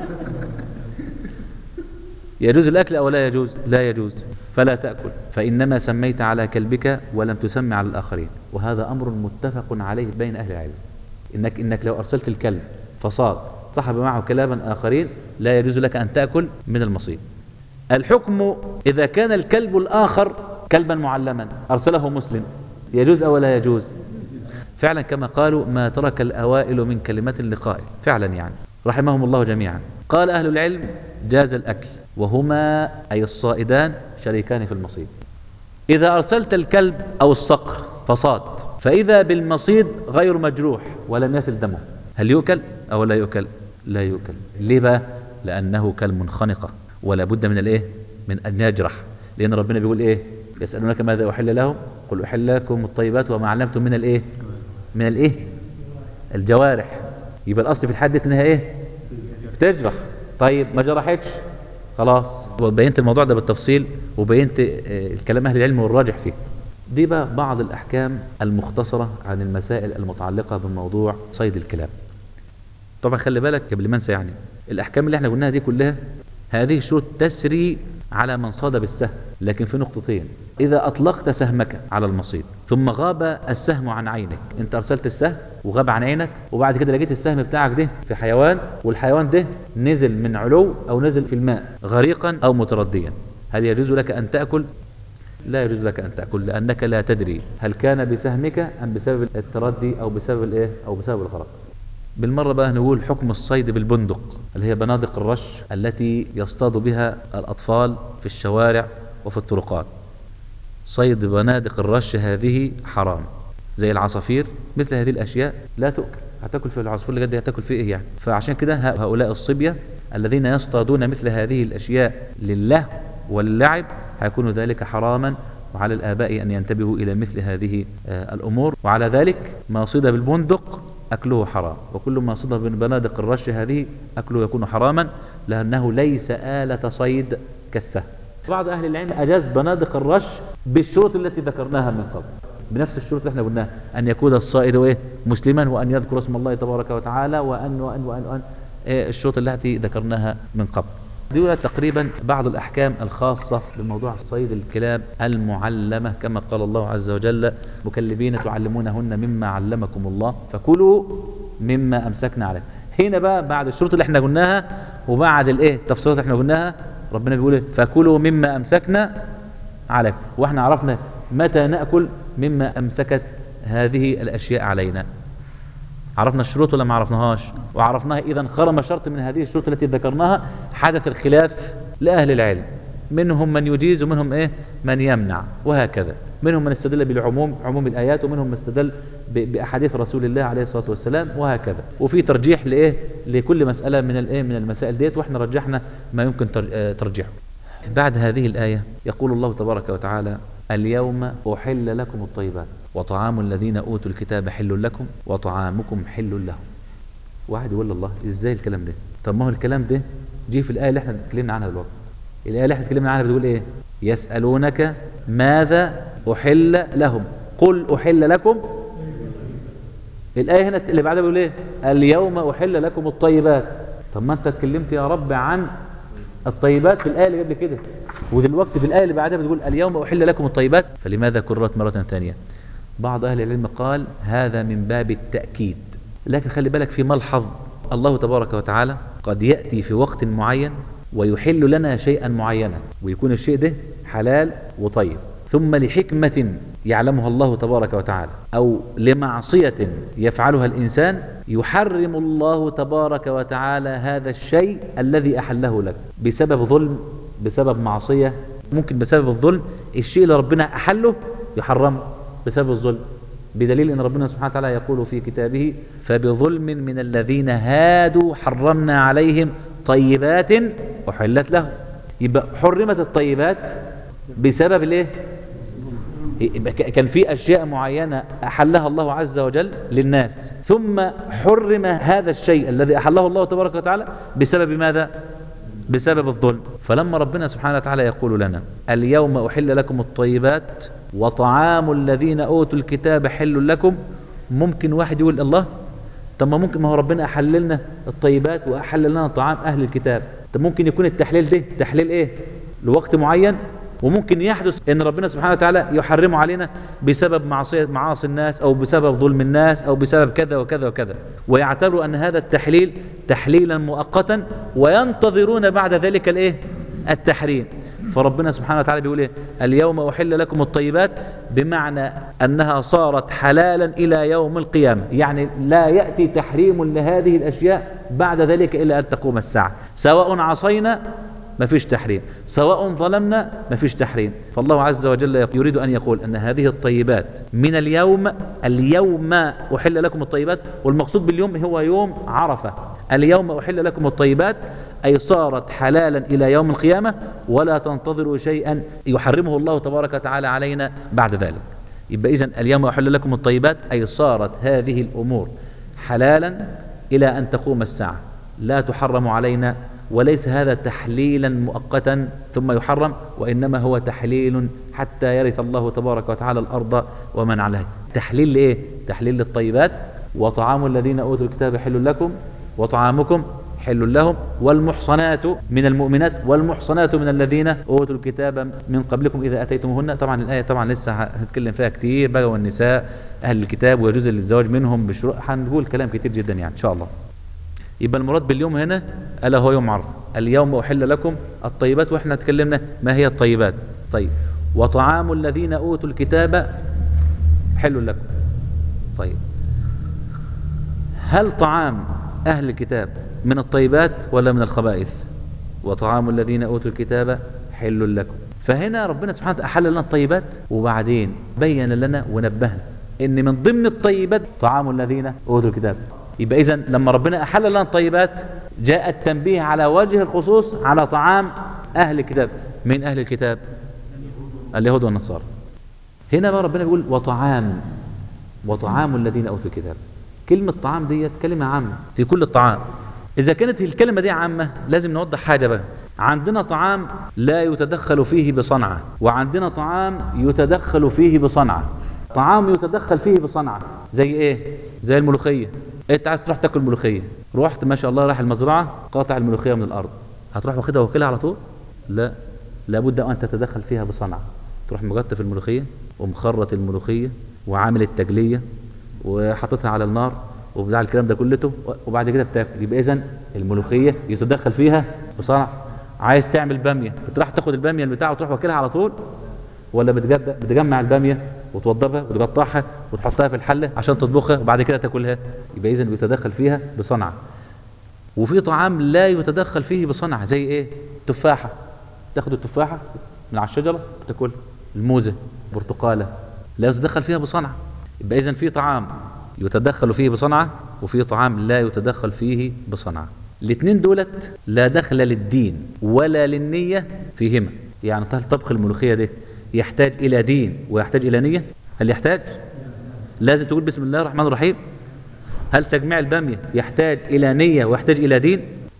Speaker 1: يجوز الأكل أو لا يجوز لا يجوز فلا تأكل فإنما سميت على كلبك ولم تسمي على الآخرين وهذا أمر متفق عليه بين أهل العلم إنك, إنك لو أرسلت الكلب فصاد صحب معه كلابا آخرين لا يجوز لك أن تأكل من المصيد الحكم إذا كان الكلب الآخر كلبا معلما أرسله مسلم يجوز أو لا يجوز فعلا كما قالوا ما ترك الأوائل من كلمة لقائل فعلا يعني رحمهم الله جميعا قال أهل العلم جاز الأكل وهما أي الصائدان شريكان في المصيد إذا أرسلت الكلب أو الصقر فصاد فإذا بالمصيد غير مجروح ولم يسل دمه هل يؤكل أو لا يؤكل لا يؤكل ليه بقى لأنه كالمنخنقة ولا بد من الإيه من أن يجرح لأن ربنا بيقول إيه يسألونك ماذا أحل لهم قل أحل لكم الطيبات وما علمتم من الإيه من الإيه الجوارح يبقى الأصل في الحد إنها إيه بتجرح طيب ما جرحتش خلاص وبينت الموضوع ده بالتفصيل وبينت آه، الكلام أهل العلم والراجح فيه دي بقى بعض الأحكام المختصرة عن المسائل المتعلقة بموضوع صيد الكلاب طبعا خلي بالك قبل ما انسى يعني الاحكام اللي احنا قلناها دي كلها هذه الشروط تسري على من صاد بالسهم لكن في نقطتين اذا اطلقت سهمك على المصيد ثم غاب السهم عن عينك انت ارسلت السهم وغاب عن عينك وبعد كده لقيت السهم بتاعك ده في حيوان والحيوان ده نزل من علو او نزل في الماء غريقا او مترديا هل يجوز لك ان تاكل لا يجوز لك ان تاكل لانك لا تدري هل كان بسهمك ام بسبب التردي او بسبب الايه او بسبب الغرق بالمرة بقى نقول حكم الصيد بالبندق اللي هي بنادق الرش التي يصطاد بها الأطفال في الشوارع وفي الطرقات صيد بنادق الرش هذه حرام زي العصافير مثل هذه الأشياء لا تؤكل هتاكل في العصفور اللي قد هتاكل فيه إيه يعني فعشان كده هؤلاء الصبية الذين يصطادون مثل هذه الأشياء لله واللعب هيكون ذلك حراما وعلى الآباء أن ينتبهوا إلى مثل هذه آه، الأمور وعلى ذلك ما صيد بالبندق أكله حرام وكل ما صيد بنادق الرش هذه أكله يكون حراما لأنه ليس آلة صيد كالسهم بعض أهل العلم أجاز بنادق الرش بالشروط التي ذكرناها من قبل بنفس الشروط اللي احنا قلناها أن يكون الصائد إيه مسلما وأن يذكر اسم الله تبارك وتعالى وأن وأن وأن, وأن إيه الشروط التي ذكرناها من قبل دول تقريبا بعض الأحكام الخاصة بموضوع صيد الكلاب المعلمة كما قال الله عز وجل مكلبين تعلمونهن مما علمكم الله فكلوا مما أمسكنا عليه هنا بقى بعد الشروط اللي احنا قلناها وبعد الايه التفصيلات اللي احنا قلناها ربنا بيقول إيه؟ فكلوا مما أمسكنا عليكم واحنا عرفنا متى نأكل مما أمسكت هذه الأشياء علينا عرفنا الشروط ولا ما عرفناهاش وعرفناها اذا خرم شرط من هذه الشروط التي ذكرناها حدث الخلاف لاهل العلم منهم من يجيز ومنهم ايه من يمنع وهكذا منهم من استدل بالعموم عموم الايات ومنهم من استدل ب- باحاديث رسول الله عليه الصلاه والسلام وهكذا وفي ترجيح لايه لكل مساله من الايه من المسائل ديت واحنا رجحنا ما يمكن تر- آه، ترجيحه بعد هذه الايه يقول الله تبارك وتعالى اليوم احل لكم الطيبات وطعام الذين اوتوا الكتاب حل لكم وطعامكم حل لهم واحد يقول الله ازاي الكلام ده طب ما هو الكلام ده جه في الايه اللي احنا اتكلمنا عنها دلوقتي الايه اللي احنا اتكلمنا عنها بتقول ايه يسالونك ماذا احل لهم قل احل لكم الايه هنا اللي بعدها بيقول ايه اليوم احل لكم الطيبات طب ما انت اتكلمت يا رب عن الطيبات في الايه اللي قبل كده ودلوقتي في الايه اللي بعدها بتقول اليوم احل لكم الطيبات فلماذا كررت مره ثانيه بعض اهل العلم قال هذا من باب التاكيد لكن خلي بالك في ملحظ الله تبارك وتعالى قد ياتي في وقت معين ويحل لنا شيئا معينا ويكون الشيء ده حلال وطيب ثم لحكمة يعلمها الله تبارك وتعالى أو لمعصية يفعلها الإنسان يحرم الله تبارك وتعالى هذا الشيء الذي أحله لك بسبب ظلم بسبب معصية ممكن بسبب الظلم الشيء اللي ربنا أحله يحرمه بسبب الظلم بدليل ان ربنا سبحانه وتعالى يقول في كتابه فبظلم من الذين هادوا حرمنا عليهم طيبات احلت لهم يبقى حرمت الطيبات بسبب الايه يبقى ك- كان في اشياء معينه احلها الله عز وجل للناس ثم حرم هذا الشيء الذي احله الله تبارك وتعالى بسبب ماذا بسبب الظلم فلما ربنا سبحانه وتعالى يقول لنا اليوم أحل لكم الطيبات وطعام الذين أوتوا الكتاب حل لكم ممكن واحد يقول الله طب ما ممكن ما هو ربنا أحل لنا الطيبات وأحل لنا طعام أهل الكتاب طب ممكن يكون التحليل ده تحليل إيه لوقت معين وممكن يحدث ان ربنا سبحانه وتعالى يحرمه علينا بسبب معصيه معاصي الناس او بسبب ظلم الناس او بسبب كذا وكذا وكذا ويعتبروا ان هذا التحليل تحليلا مؤقتا وينتظرون بعد ذلك الايه التحريم فربنا سبحانه وتعالى بيقول ايه اليوم احل لكم الطيبات بمعنى انها صارت حلالا الى يوم القيامه يعني لا ياتي تحريم لهذه الاشياء بعد ذلك الا ان تقوم الساعه سواء عصينا ما فيش تحريم سواء ظلمنا ما فيش تحريم فالله عز وجل يريد أن يقول أن هذه الطيبات من اليوم اليوم أحل لكم الطيبات والمقصود باليوم هو يوم عرفة اليوم أحل لكم الطيبات أي صارت حلالا إلى يوم القيامة ولا تنتظروا شيئا يحرمه الله تبارك وتعالى علينا بعد ذلك يبقى إذن اليوم أحل لكم الطيبات أي صارت هذه الأمور حلالا إلى أن تقوم الساعة لا تحرم علينا وليس هذا تحليلا مؤقتا ثم يحرم وإنما هو تحليل حتى يرث الله تبارك وتعالى الأرض ومن عليها تحليل لإيه؟ تحليل للطيبات وطعام الذين أوتوا الكتاب حل لكم وطعامكم حل لهم والمحصنات من المؤمنات والمحصنات من الذين اوتوا الكتاب من قبلكم اذا اتيتموهن طبعا الايه طبعا لسه هنتكلم فيها كتير بقى والنساء اهل الكتاب ويجوز للزواج منهم بشروط هنقول كلام كتير جدا يعني ان شاء الله يبقى المراد باليوم هنا الا هو يوم عرفه اليوم احل لكم الطيبات واحنا اتكلمنا ما هي الطيبات طيب وطعام الذين اوتوا الكتاب حل لكم طيب هل طعام اهل الكتاب من الطيبات ولا من الخبائث وطعام الذين اوتوا الكتاب حل لكم فهنا ربنا سبحانه وتعالى احل لنا الطيبات وبعدين بين لنا ونبهنا ان من ضمن الطيبات طعام الذين اوتوا الكتاب يبقى اذا لما ربنا احل لنا الطيبات جاء التنبيه على وجه الخصوص على طعام اهل الكتاب من اهل الكتاب اليهود والنصارى هنا بقى ربنا بيقول وطعام وطعام الذين اوتوا الكتاب كلمه طعام ديت كلمه عامه في كل الطعام اذا كانت الكلمه دي عامه لازم نوضح حاجه بقى عندنا طعام لا يتدخل فيه بصنعه وعندنا طعام يتدخل فيه بصنعه طعام يتدخل فيه بصنعه زي ايه زي الملوخيه انت عايز تروح تاكل ملوخيه رحت ما شاء الله رايح المزرعه قاطع الملوخيه من الارض هتروح واخدها واكلها على طول لا لابد ان تتدخل فيها بصنعه تروح مجطف الملوخيه ومخرط الملوخيه وعامل التجليه وحاططها على النار وبتاع الكلام ده كلته وبعد كده بتاكل يبقى اذا الملوخيه يتدخل فيها بصنعه عايز تعمل باميه بتروح تاخد الباميه اللي بتاعه وتروح واكلها على طول ولا بتجد بتجمع الباميه وتوضبها وتقطعها وتحطها في الحله عشان تطبخها وبعد كده تاكلها يبقى اذا بيتدخل فيها بصنعه وفي طعام لا يتدخل فيه بصنعه زي ايه تفاحه تاخد التفاحه من على الشجره وتاكلها الموزه برتقاله لا يتدخل فيها بصنعه يبقى اذا في طعام يتدخل فيه بصنعه وفي طعام لا يتدخل فيه بصنعه الاثنين دولت لا دخل للدين ولا للنيه فيهما يعني طبخ الملوخيه ده يحتاج إلى دين ويحتاج إلى نية هل يحتاج لازم تقول بسم الله الرحمن الرحيم هل تجميع البامية يحتاج إلى نية ويحتاج إلى دين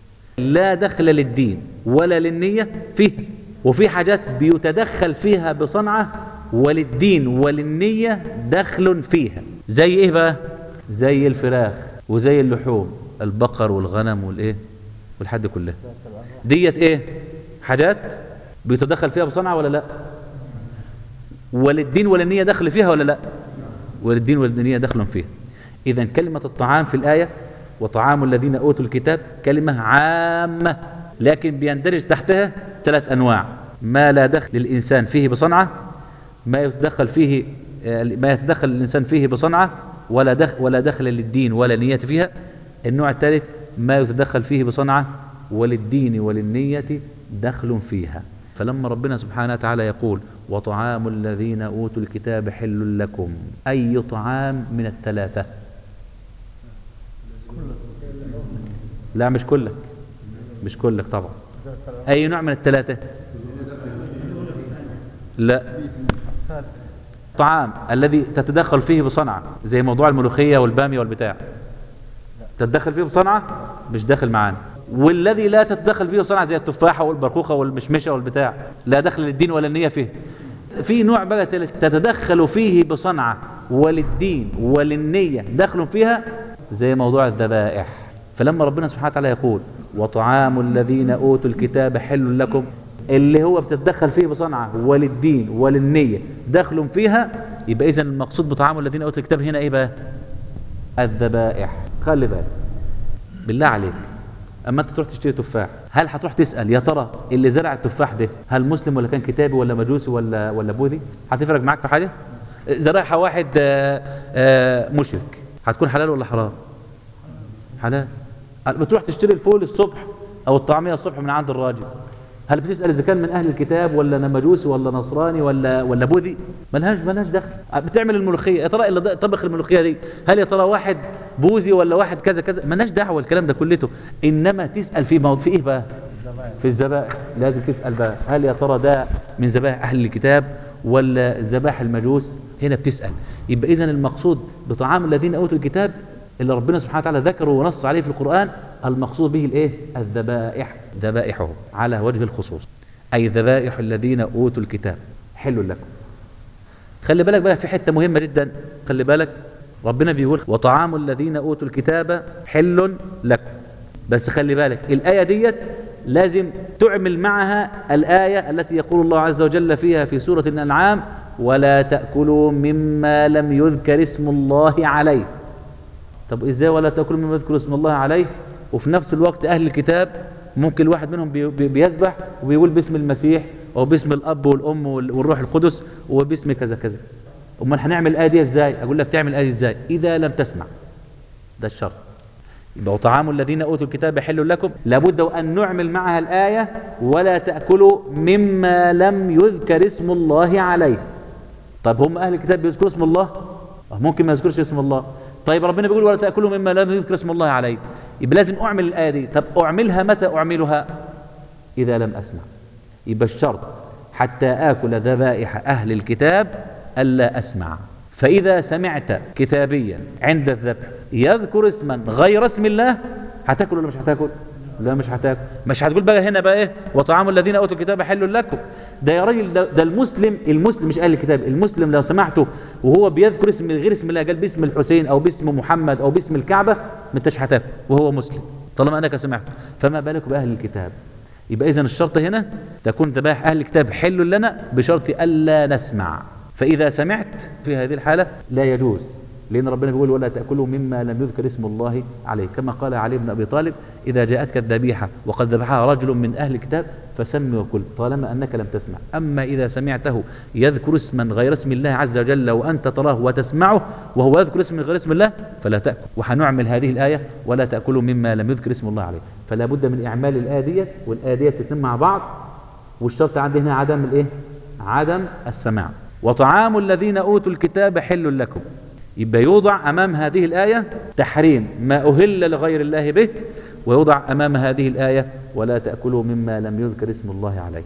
Speaker 1: لا دخل للدين ولا للنية فيه وفي حاجات بيتدخل فيها بصنعة وللدين وللنية دخل فيها زي ايه بقى زي الفراخ وزي اللحوم البقر والغنم والايه والحد كلها ديت ايه حاجات بيتدخل فيها بصنعة ولا لا وللدين وللنية دخل فيها ولا لا وللدين وللنية دخل فيها إذا كلمة الطعام في الآية وطعام الذين أوتوا الكتاب كلمة عامة لكن بيندرج تحتها ثلاث أنواع ما لا دخل للإنسان فيه بصنعة ما يتدخل فيه ما يتدخل الإنسان فيه بصنعة ولا دخل ولا دخل للدين ولا نية فيها النوع الثالث ما يتدخل فيه بصنعة وللدين وللنية دخل فيها فلما ربنا سبحانه وتعالى يقول وطعام الذين أوتوا الكتاب حل لكم أي طعام من الثلاثة لا مش كلك مش كلك طبعا أي نوع من الثلاثة لا طعام الذي تتدخل فيه بصنعة زي موضوع الملوخية والبامية والبتاع تتدخل فيه بصنعة مش داخل معانا والذي لا تتدخل فيه بصنعة زي التفاحة والبرخوخة والمشمشة والبتاع لا دخل للدين ولا النية فيه في نوع بقى تتدخل فيه بصنعة وللدين وللنية دخل فيها زي موضوع الذبائح فلما ربنا سبحانه وتعالى يقول وطعام الذين أوتوا الكتاب حل لكم اللي هو بتتدخل فيه بصنعة وللدين وللنية دخل فيها يبقى إذن المقصود بطعام الذين أوتوا الكتاب هنا إيه بقى الذبائح خلي بالك بالله عليك اما انت تروح تشتري تفاح هل هتروح تسال يا ترى اللي زرع التفاح ده هل مسلم ولا كان كتابي ولا مجوسي ولا ولا بوذي هتفرق معاك في حاجه زرعها واحد آه، آه، مشرك هتكون حلال ولا حرام حلال بتروح تشتري الفول الصبح او الطعميه الصبح من عند الراجل هل بتسال اذا كان من اهل الكتاب ولا أنا مجوسي ولا نصراني ولا ولا بوذي ملهاش ملهاش دخل بتعمل الملوخيه يا ترى اللي ض- طبخ الملوخيه دي هل يا ترى واحد بوذي ولا واحد كذا كذا ملهاش دعوه الكلام ده كلته انما تسال في موضوع في ايه بقى في الذبائح لازم تسال بقى هل يا ترى ده من ذبائح اهل الكتاب ولا ذبائح المجوس هنا بتسال يبقى اذا المقصود بطعام الذين اوتوا الكتاب اللي ربنا سبحانه وتعالى ذكره ونص عليه في القرآن المقصود به الايه الذبائح ذبائحهم على وجه الخصوص أي ذبائح الذين أوتوا الكتاب حل لكم خلي بالك بقى في حتة مهمة جدا خلي بالك ربنا بيقول وطعام الذين أوتوا الكتاب حل لكم بس خلي بالك الآية ديت لازم تعمل معها الآية التي يقول الله عز وجل فيها في سورة الأنعام ولا تأكلوا مما لم يذكر اسم الله عليه طب ازاي ولا تاكلوا مما يذكر اسم الله عليه وفي نفس الوقت اهل الكتاب ممكن الواحد منهم بي- بي- بيسبح وبيقول باسم المسيح او باسم الاب والام وال- والروح القدس وباسم كذا كذا امال هنعمل الايه دي ازاي اقول لك تعمل الايه دي ازاي اذا لم تسمع ده الشرط يبقى طعام الذين اوتوا الكتاب حل لكم لابد ان نعمل معها الايه ولا تاكلوا مما لم يذكر اسم الله عليه طيب هم اهل الكتاب بيذكروا اسم الله آه، ممكن ما يذكرش اسم الله طيب ربنا بيقول ولا تاكلوا مما لم يذكر اسم الله عليه يبقى لازم اعمل الايه دي طب اعملها متى اعملها اذا لم اسمع يبقى الشرط حتى اكل ذبائح اهل الكتاب الا اسمع فاذا سمعت كتابيا عند الذبح يذكر اسما غير اسم الله هتاكل ولا مش هتاكل لا مش هتاكل مش هتقول بقى هنا بقى ايه وطعام الذين اوتوا الكتاب حل لكم ده يا راجل ده, ده المسلم المسلم مش اهل الكتاب المسلم لو سمعته وهو بيذكر اسم غير اسم الله قال باسم الحسين او باسم محمد او باسم الكعبه ما انتش هتاكل وهو مسلم طالما انك سمعته فما بالك باهل الكتاب يبقى اذا الشرط هنا تكون ذبائح اهل الكتاب حل لنا بشرط الا نسمع فاذا سمعت في هذه الحاله لا يجوز لأن ربنا بيقول ولا تأكلوا مما لم يذكر اسم الله عليه كما قال علي بن أبي طالب إذا جاءتك الذبيحة وقد ذبحها رجل من أهل الكتاب فسم وكل طالما أنك لم تسمع أما إذا سمعته يذكر اسما غير اسم الله عز وجل وأنت تراه وتسمعه وهو يذكر اسم غير اسم الله فلا تأكل وحنعمل هذه الآية ولا تأكلوا مما لم يذكر اسم الله عليه فلا بد من إعمال الآية ديت والآية ديت تتم مع بعض والشرط عندي هنا عدم الإيه؟ عدم السماع وطعام الذين أوتوا الكتاب حل لكم يبقى يوضع أمام هذه الآية تحريم ما أهل لغير الله به ويوضع أمام هذه الآية ولا تأكلوا مما لم يذكر اسم الله عليه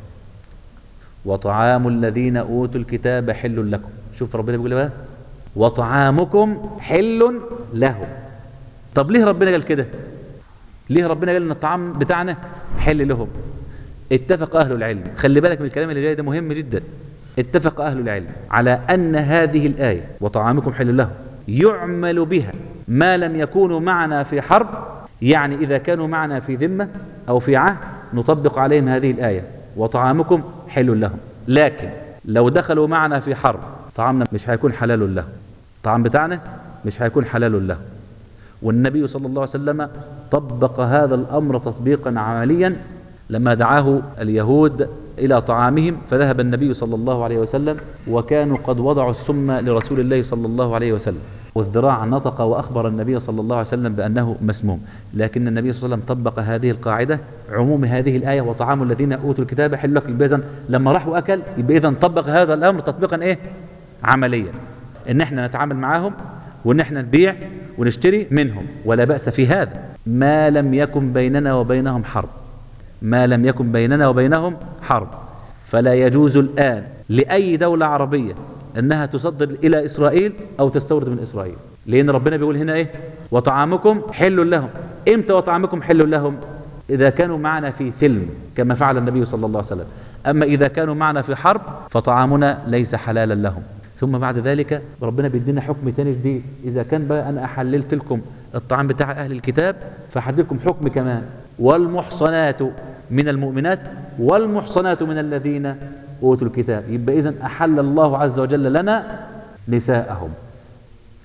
Speaker 1: وطعام الذين أوتوا الكتاب حل لكم شوف ربنا بيقول إيه بقى وطعامكم حل لهم طب ليه ربنا قال كده ليه ربنا قال ان الطعام بتاعنا حل لهم اتفق اهل العلم خلي بالك من الكلام اللي جاي ده مهم جدا اتفق اهل العلم على ان هذه الايه وطعامكم حل لهم يعمل بها ما لم يكونوا معنا في حرب يعني اذا كانوا معنا في ذمه او في عهد نطبق عليهم هذه الايه وطعامكم حل لهم لكن لو دخلوا معنا في حرب طعامنا مش هيكون حلال لهم الطعام بتاعنا مش هيكون حلال لهم والنبي صلى الله عليه وسلم طبق هذا الامر تطبيقا عمليا لما دعاه اليهود الى طعامهم فذهب النبي صلى الله عليه وسلم وكانوا قد وضعوا السم لرسول الله صلى الله عليه وسلم والذراع نطق واخبر النبي صلى الله عليه وسلم بانه مسموم لكن النبي صلى الله عليه وسلم طبق هذه القاعده عموم هذه الايه وطعام الذين اوتوا الكتاب حل لكم يبقى اذا لما راح واكل يبقى اذا طبق هذا الامر تطبيقا ايه عمليا ان احنا نتعامل معاهم وان احنا نبيع ونشتري منهم ولا بأس في هذا ما لم يكن بيننا وبينهم حرب ما لم يكن بيننا وبينهم حرب فلا يجوز الآن لأي دولة عربية أنها تصدر إلى إسرائيل أو تستورد من إسرائيل لأن ربنا بيقول هنا إيه وطعامكم حل لهم إمتى وطعامكم حل لهم إذا كانوا معنا في سلم كما فعل النبي صلى الله عليه وسلم أما إذا كانوا معنا في حرب فطعامنا ليس حلالا لهم ثم بعد ذلك ربنا بيدينا حكم تاني جديد إذا كان بقى أنا أحللت لكم الطعام بتاع أهل الكتاب فحدد لكم حكم كمان والمحصنات من المؤمنات والمحصنات من الذين أوتوا الكتاب يبقى إذن أحل الله عز وجل لنا نساءهم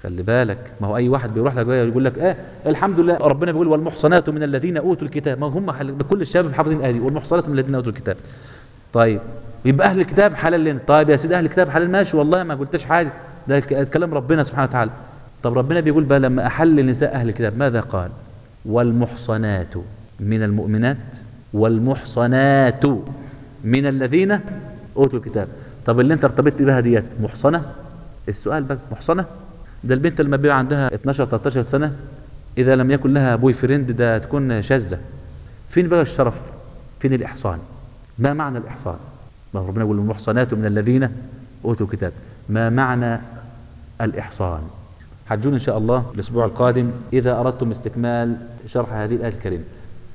Speaker 1: خلي بالك ما هو اي واحد بيروح لك بقى يقول لك ايه الحمد لله ربنا بيقول والمحصنات من الذين اوتوا الكتاب ما هم حل... كل الشباب حافظين الايه دي والمحصنات من الذين اوتوا الكتاب طيب يبقى اهل الكتاب حلال لنا طيب يا سيدي اهل الكتاب حلال ماشي والله ما قلتش حاجه ده ك- كلام ربنا سبحانه وتعالى طب ربنا بيقول بقى لما احل نساء اهل الكتاب ماذا قال والمحصنات من المؤمنات والمحصنات من الذين اوتوا الكتاب طب اللي انت ارتبطت بها ديت محصنه السؤال بقى محصنه ده البنت لما بيبقى عندها 12 13 سنه اذا لم يكن لها بوي فريند ده تكون شاذه فين بقى الشرف فين الاحصان ما معنى الاحصان ما هو ربنا يقول المحصنات من الذين اوتوا الكتاب ما معنى الاحصان حجون ان شاء الله الاسبوع القادم اذا اردتم استكمال شرح هذه الايه الكريمه